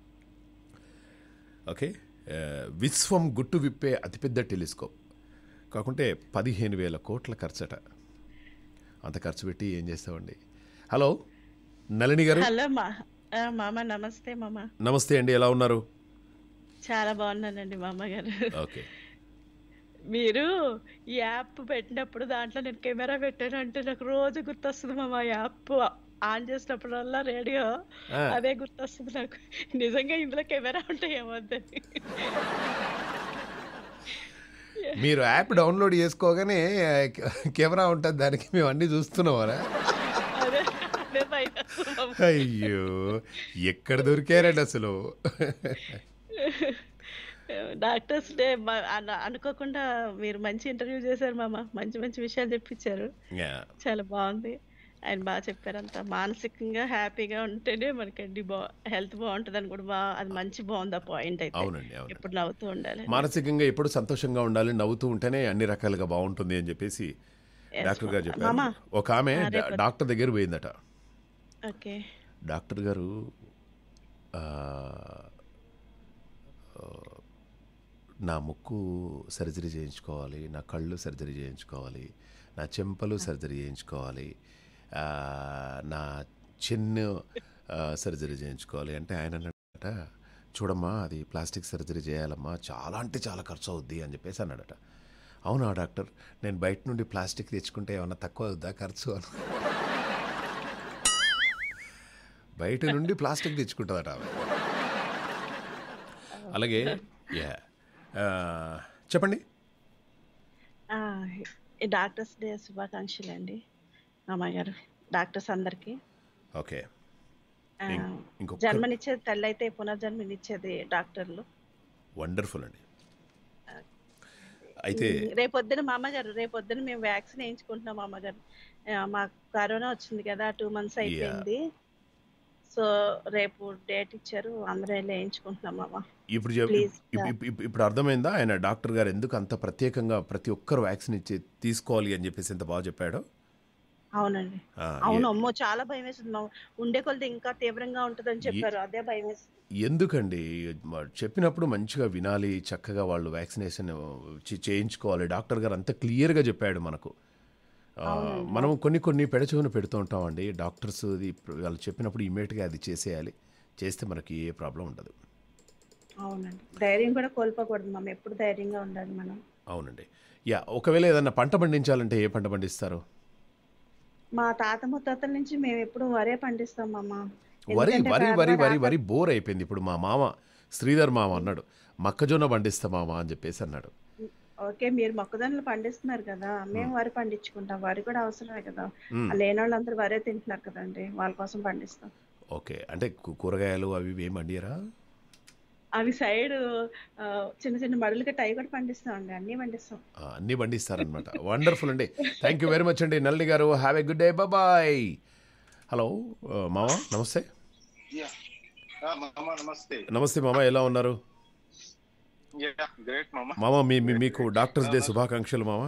ఓకే ఆ, విశ్వం గుట్టు విప్పే అతిపెద్ద టెలిస్కోప్ కాకుంటే పదిహేను వేల కోట్ల ఖర్చట అంత ఖర్చు పెట్టి ఏం చేస్తామండి హలో నళిని గారు హలో మా ఆ, మామ నమస్తే మామ నమస్తే అండి ఎలా ఉన్నారు చాలా బాగున్నానండి మామ గారు ఓకే మీరు ఈ యాప్ పెట్టినప్పుడు దాంట్లో నేను కెమెరా పెట్టాను అంటే నాకు రోజు గుర్తొస్తుంది మామ యాప్ ఆన్ చేసినప్పుడల్లా రేడియో ఆ. అదే గుర్తొస్తుంది నాకు నిజంగా ఇందులో కెమెరా ఉంటే ఏమవుతుంది మీరు యాప్ డౌన్లోడ్ చేసుకోగానే ఆ, కెమెరా ఉంటుంది దానికి మేము అన్నీ చూస్తున్నామరా అదే అదే భయం వేస్తుంది మామ. అయ్యో ఎక్కడ దొరికారండి అసలు డాక్టర్స్ డే మ- అన- అనుకోకుండా మీరు మంచి ఇంటర్వ్యూ చేశారు మామ మంచి మంచి విషయాలు చెప్పించారు యా. చాలా బాగుంది ఆయన బాగా చెప్పారంట మానసికంగా హ్యాపీగా ఉంటేనే మనకండి బా హెల్త్ బాగుంటుంది అని కూడా బాగా అది మంచి బాగుంది ఆ పాయింట్ అయితే అవునండి అవును ఎప్పుడు నవ్వుతూ ఉండాలి మానసికంగా ఎప్పుడు సంతోషంగా ఉండాలి నవ్వుతూ ఉంటేనే అన్ని రకాలుగా బాగుంటుంది అని చెప్పేసి డాక్టర్ గారు చెప్పారు మామ. ఒక ఆమె ఆ, డా- రేపు- డాక్టర్ దగ్గర పోయిందట ఓకే డాక్టర్ గారు ఆ, ఆ, నా ముక్కు సర్జరీ చేయించుకోవాలి నా కళ్ళు సర్జరీ చేయించుకోవాలి నా చెంపలు సర్జరీ చేయించుకోవాలి ఆ, నా చిన్ను ఆ, సర్జరీ చేయించుకోవాలి అంటే ఆయన అన్నట చూడమ్మా అది ప్లాస్టిక్ సర్జరీ చేయాలమ్మా చాలా అంటే చాలా ఖర్చు అవుద్ది అని చెప్పేసి అన్నాడట అవునా డాక్టర్ నేను బయట నుండి ప్లాస్టిక్ తెచ్చుకుంటే ఏమన్నా తక్కువ అవుద్దా ఖర్చు అని బయట నుండి ప్లాస్టిక్ తెచ్చుకుంటుందట ఆమె అలాగే యా చెప్పండి ఆ, ఈ డాక్టర్స్ డే శుభాకాంక్షలు అండి మామగారు డాక్టర్స్ అందరికి ఓకే ఆ, ఇం- ఇంకొక జన్మనిచ్చేది తల్లి అయితే పునర్జన్మనిచ్చేది డాక్టర్లు వండర్ఫుల్ అండి అయితే రేపొద్దున మా అమ్మగారు రేపొద్దున మేము వ్యాక్సిన్ వేయించుకుంటున్నాం మా అమ్మగారు ఆ, మాకు కరోనా వచ్చింది కదా టూ మంత్స్ అయిపోయింది సో రేపు డేట్ ఇచ్చారు అందరం వెళ్ళి వేయించుకుంటున్నాం అమ్మ ఇప్పుడు చెప్- Please, ఇప్- ఇప్- ఇప్- ఇప్పుడు అర్థమైందా ఆయన డాక్టర్ గారు ఎందుకు అంత ప్రత్యేకంగా ప్రతి ఒక్కరు వ్యాక్సిన్ ఇచ్చి తీసుకోవాలి అని చెప్పేసి ఎంత బాగా చెప్పాడు అవునండి ఆ, అవును ఏ- అమ్మో చాలా భయం వేస్తుంది మా ఉండే కొలది ఇంకా తీవ్రంగా ఉంటుందని చెప్పారు అదే భయం వేస్తుంది ఎందుకండి మ- చెప్పినప్పుడు మంచిగా వినాలి చక్కగా వాళ్ళు వ్యాక్సినేషన్ చే- చేయించుకోవాలి డాక్టర్ గారు అంత క్లియర్గా చెప్పాడు మనకు ఆ, మనం కొన్ని కొన్ని పెడచెవున పెడుతూ ఉంటామండి డాక్టర్స్ ఇది వాళ్ళు చెప్పినప్పుడు ఇమీడియట్గా అది చేసేయాలి చేస్తే మనకి ఏ ప్రాబ్లం ఉండదు అవునండి ధైర్యం కూడా కోల్పోకూడదు మనం ఎప్పుడు ధైర్యంగా ఉండాలి మనం అవునండి యా ఒకవేళ ఏదన్నా పంట పండించాలంటే ఏ పంట పండిస్తారు మా తాత ముత్తాతల నుంచి మేము ఎప్పుడు వరే పండిస్తాం మామ వరి ఎందుకంటే వరి వరి పేదవాడు వరి ఆకలి- వరి బోర్ అయిపోయింది ఇప్పుడు మా మామ శ్రీధర్ మామ అన్నాడు మొక్కజొన్న పండిస్తా మామ అని చెప్పేసి అన్నాడు ఓకే మీరు మొక్కజొన్నలు పండిస్తున్నారు కదా మేము వరి పండించుకుంటాం వరి కూడా అవసరమే కదా మ్మ్. ఆ లేని వాళ్ళందరూ వరే తింటున్నారు కదండి వాళ్ళ కోసం పండిస్తాం ఓకే అంటే కూ- కూరగాయలు అవి ఇవి ఏం పండియరా అవి సైడ్ చిన్న చిన్న మడులకి టై కూడా పండిస్తాం అండి అన్నీ పండిస్తాం ఆ, అన్నీ పండిస్తారనమాట వండర్ఫుల్ అండి థ్యాంక్ యూ వెరీ మచ్ అండి నల్లి గారు have a good day bye hello మామ నమస్తే మామ నమస్తే నమస్తే మామ ఎలా ఉన్నారు గ్రేట్ మామ మామ మీ మీ- మీకు డాక్టర్స్ డే శుభాకాంక్షలు మామ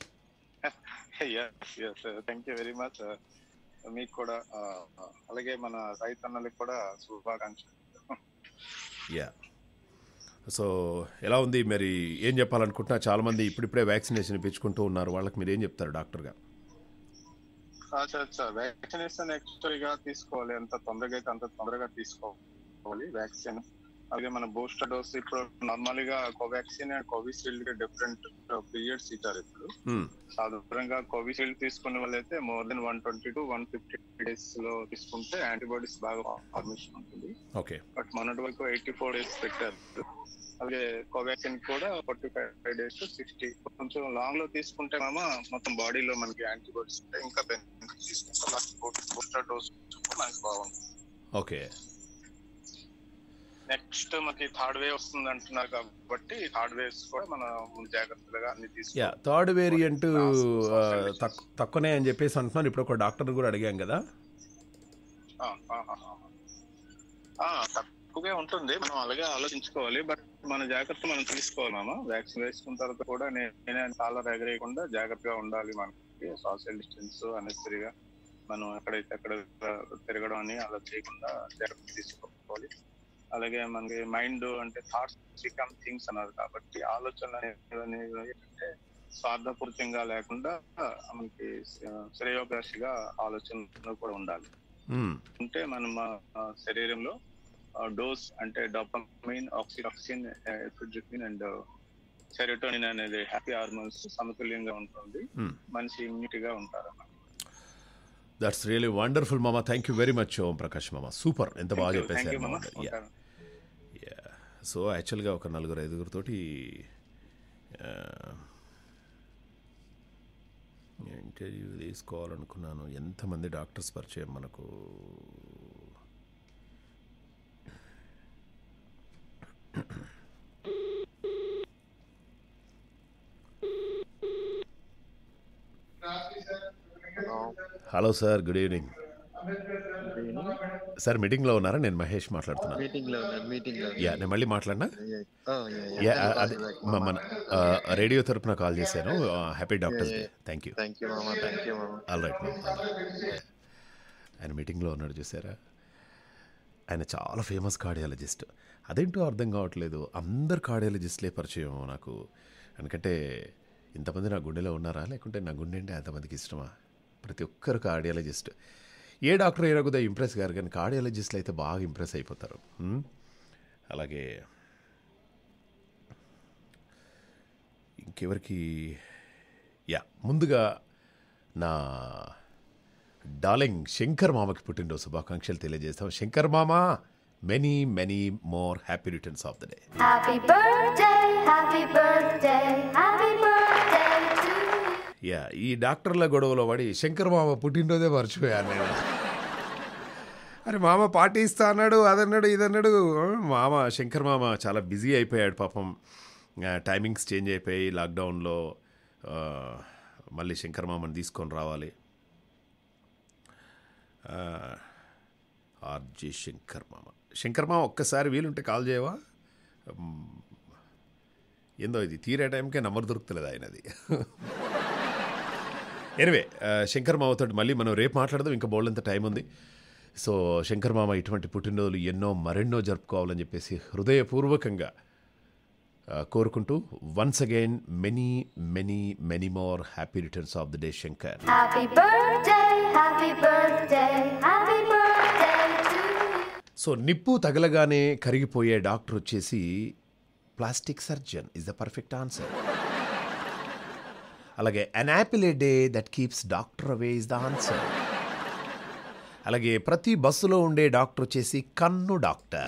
థ్యాంక్ యూ వెరీ మచ్ మీకు కూడా ఆ, అలాగే మన రైతన్నలకు కూడా శుభాకాంక్షలు యా సో ఎలా ఉంది మరి ఏం చెప్పాలనుకుంటున్నా చాలామంది ఇప్పుడిప్పుడే వ్యాక్సినేషన్ ఇప్పించుకుంటూ ఉన్నారు వాళ్ళకి మీరు ఏం చెప్తారు డాక్టర్గా అచ్చా అచ్చా వ్యాక్సినేషన్ యాక్చువల్ గా తీసుకోవాలి ఎంత తొందరగా అయితే అంత తొందరగా తీసుకోవాలి వ్యాక్సిన్ అలాగే మన బూస్టర్ డోస్ ఇప్పుడు నార్మల్ గా కోవాక్సిన్ అండ్ కోవిషీల్డ్ గా డిఫరెంట్ పీరియడ్స్ ఇచ్చారు ఇప్పుడు మ్మ్. సాధారణంగా కోవిషీల్డ్ తీసుకునే వాళ్ళైతే more than one twenty to one fifty days లో తీసుకుంటే యాంటీబాడీస్ బాగా ఫార్మేషన్ ఉంటుంది ఓకే బట్ మొన్నటి వరకు ఎయిటీ ఫోర్ డేస్ పెట్టారు అలాగే కోవాక్సిన్ కూడా ఫార్టీ ఫైవ్ డేస్ సిక్స్టీ కొంచెం లాంగ్ లో తీసుకుంటే మామ మొత్తం బాడీలో మనకి యాంటీబాడీస్ ఉంటాయి ఇంకా బెనిఫిట్ తీసుకుంటే బూస్టర్ డోస్ మనకి బాగుంటుంది ఓకే నెక్స్ట్ మనకి థర్డ్ వేవ్ వస్తుంది అంటున్నారు కాబట్టి థర్డ్ వేవ్స్ కూడా మనం ముందు జాగ్రత్తగా అన్ని యా తీసుకోవాలి థర్డ్ వేరియంట్ తక్కువనే అని చెప్పేసి అంటున్నారు ఇప్పుడు ఒక డాక్టర్ని కూడా అడిగాం కదా ఆ, ఆ, ఆ, ఆ. ఆ, తక్కువే ఉంటుంది మనం అలాగే ఆలోచించుకోవాలి బట్ మన జాగ్రత్త మనం తీసుకోవాలి మామ వ్యాక్సిన్ వేసుకున్న తర్వాత కూడా నే- నేనే చాలా ఎగరేయకుండా జాగ్రత్తగా ఉండాలి మనకి సోషల్ డిస్టెన్స్ అనేసరిగా మనం ఎక్కడైతే అక్కడ తిరగడం అని అలా చేయకుండా జాగ్రత్త తీసుకోవాలి అలాగే మనకి మైండ్ అంటే థాట్స్ బికమ్ థింగ్స్ అన్నారు కాబట్టి ఆలోచన అనేవి ఏంటంటే స్వార్థపూరితంగా లేకుండా మనకి శ్రేయోభిలాషిగా ఆలోచనలు కూడా ఉండాలి మ్మ్. ఉంటే మనం ఆ, శరీరంలో డోస్ అంటే డోపమైన్ ఆక్సిడాక్సిన్ ఎఫిడ్రిపిన్ అండ్ సెరోటోనిన్ అనేది హ్యాపీ హార్మోన్స్ సమతుల్యంగా ఉంటుంది మ్మ్. మనిషి ఇమ్యూనిటీగా ఉంటారు దట్స్ రియలీ వండర్ఫుల్ మామ thank you very much Om Prakash మామ సూపర్ ఎంత బాగా థ్యాంక్ చెప్పేశారు యూ మామ మామ యా యా సో యాక్చువల్గా ఒక నలుగురు ఐదుగురితోటి ఆ, ఇంటర్వ్యూ తీసుకోవాలనుకున్నాను ఎంతమంది డాక్టర్స్ పరిచయం మనకు hello sir good evening sir మీటింగ్లో ఉన్నారా నేను మహేష్ మాట్లాడుతున్నాను మీటింగ్ లో ఉన్నాను మీటింగ్ లో యా నేను మళ్ళీ మాట్లాడినా ఉన్నాను యా అదే మ- మన ఆ, రేడియో తరపున కాల్ చేశాను happy doctors day thank you thank you మామ థ్యాంక్ యూ మామ ఆల్ రైట్ ఆయన మీటింగ్లో ఉన్నాడు చూసారా ఆయన చాలా ఫేమస్ కార్డియాలజిస్ట్ అదేంటో అర్థం కావట్లేదు అందరు కార్డియాలజిస్ట్లే పరిచయం నాకు ఎందుకంటే ఇంతమంది నా గుండెలో ఉన్నారా లేకుంటే నా గుండె అంటే అంతమందికి ఇష్టమా ప్రతి ఒక్కరు కార్డియాలజిస్ట్ ఏ డాక్టర్ అయినా కూడా ఇంప్రెస్ గారు కానీ కార్డియాలజిస్ట్లు అయితే బాగా ఇంప్రెస్ అయిపోతారు హ్మ్? అలాగే ఇంకెవరికి యా ముందుగా నా డార్లింగ్ శంకర్ మామకి పుట్టినరోజు శుభాకాంక్షలు తెలియజేస్తాం శంకర్ మామ many many more happy returns of the day Happy birthday, happy birthday, happy birthday to you. Yeah ఈ డాక్టర్ల గొడవలో పడి శంకర్ మామ పుట్టినరోజే మర్చిపోయాను నేను అరే మామ పార్టీ ఇస్తా అన్నాడు అదన్నాడు ఇదన్నాడు మామ శంకర్ మామ చాలా బిజీ అయిపోయాడు పాపం ఆ, టైమింగ్స్ చేంజ్ అయిపోయి లాక్డౌన్లో ఆ, మళ్ళీ శంకర్ మామని తీసుకొని రావాలి ఆ, ఆర్జే శంకర్ మామ శంకర్ మామ ఒక్కసారి వీలుంటే కాల్ చేయవా మ్, ఏందో ఇది తీరే టైంకే నంబర్ దొరుకుతలేదు ఆయనది ఎనివే శంకర్ మామతో మళ్ళీ మనం రేపు మాట్లాడదాం ఇంకా బోల్డంత టైం ఉంది సో శంకర్ మామ ఇటువంటి పుట్టినరోజులు ఎన్నో మరెన్నో జరుపుకోవాలని చెప్పేసి హృదయపూర్వకంగా ఆ, కోరుకుంటూ once again many many many more happy returns of the day Shankar Happy birthday, happy birthday, happy birthday to you. So నిప్పు తగలగానే కరిగిపోయే డాక్టర్ వచ్చేసి plastic surgeon is the perfect answer అలాగే an apple a day that keeps doctor away is the answer అలాగే ప్రతి బస్సులో ఉండే doctor వచ్చేసి కన్ను డాక్టర్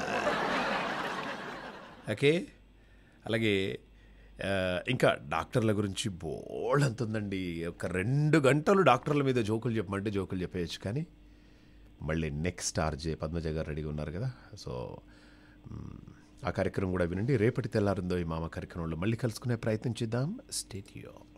ఓకే అలాగే ఆ, ఇంకా డాక్టర్ల గురించి బోల్డ్ అంత ఉందండి ఒక రెండు గంటలు డాక్టర్ల మీద జోకులు చెప్పమంటే జోకులు చెప్పేయచ్చు కానీ మళ్ళీ నెక్స్ట్ ఆర్జే పద్మజ గారు రెడీగా ఉన్నారు కదా సో మ్, ఆ కార్యక్రమం కూడా వినండి రేపటి తెల్లారిందో ఈ మామ కార్యక్రమంలో మళ్ళీ కలుసుకునే ప్రయత్నం చేద్దాం స్టేడియో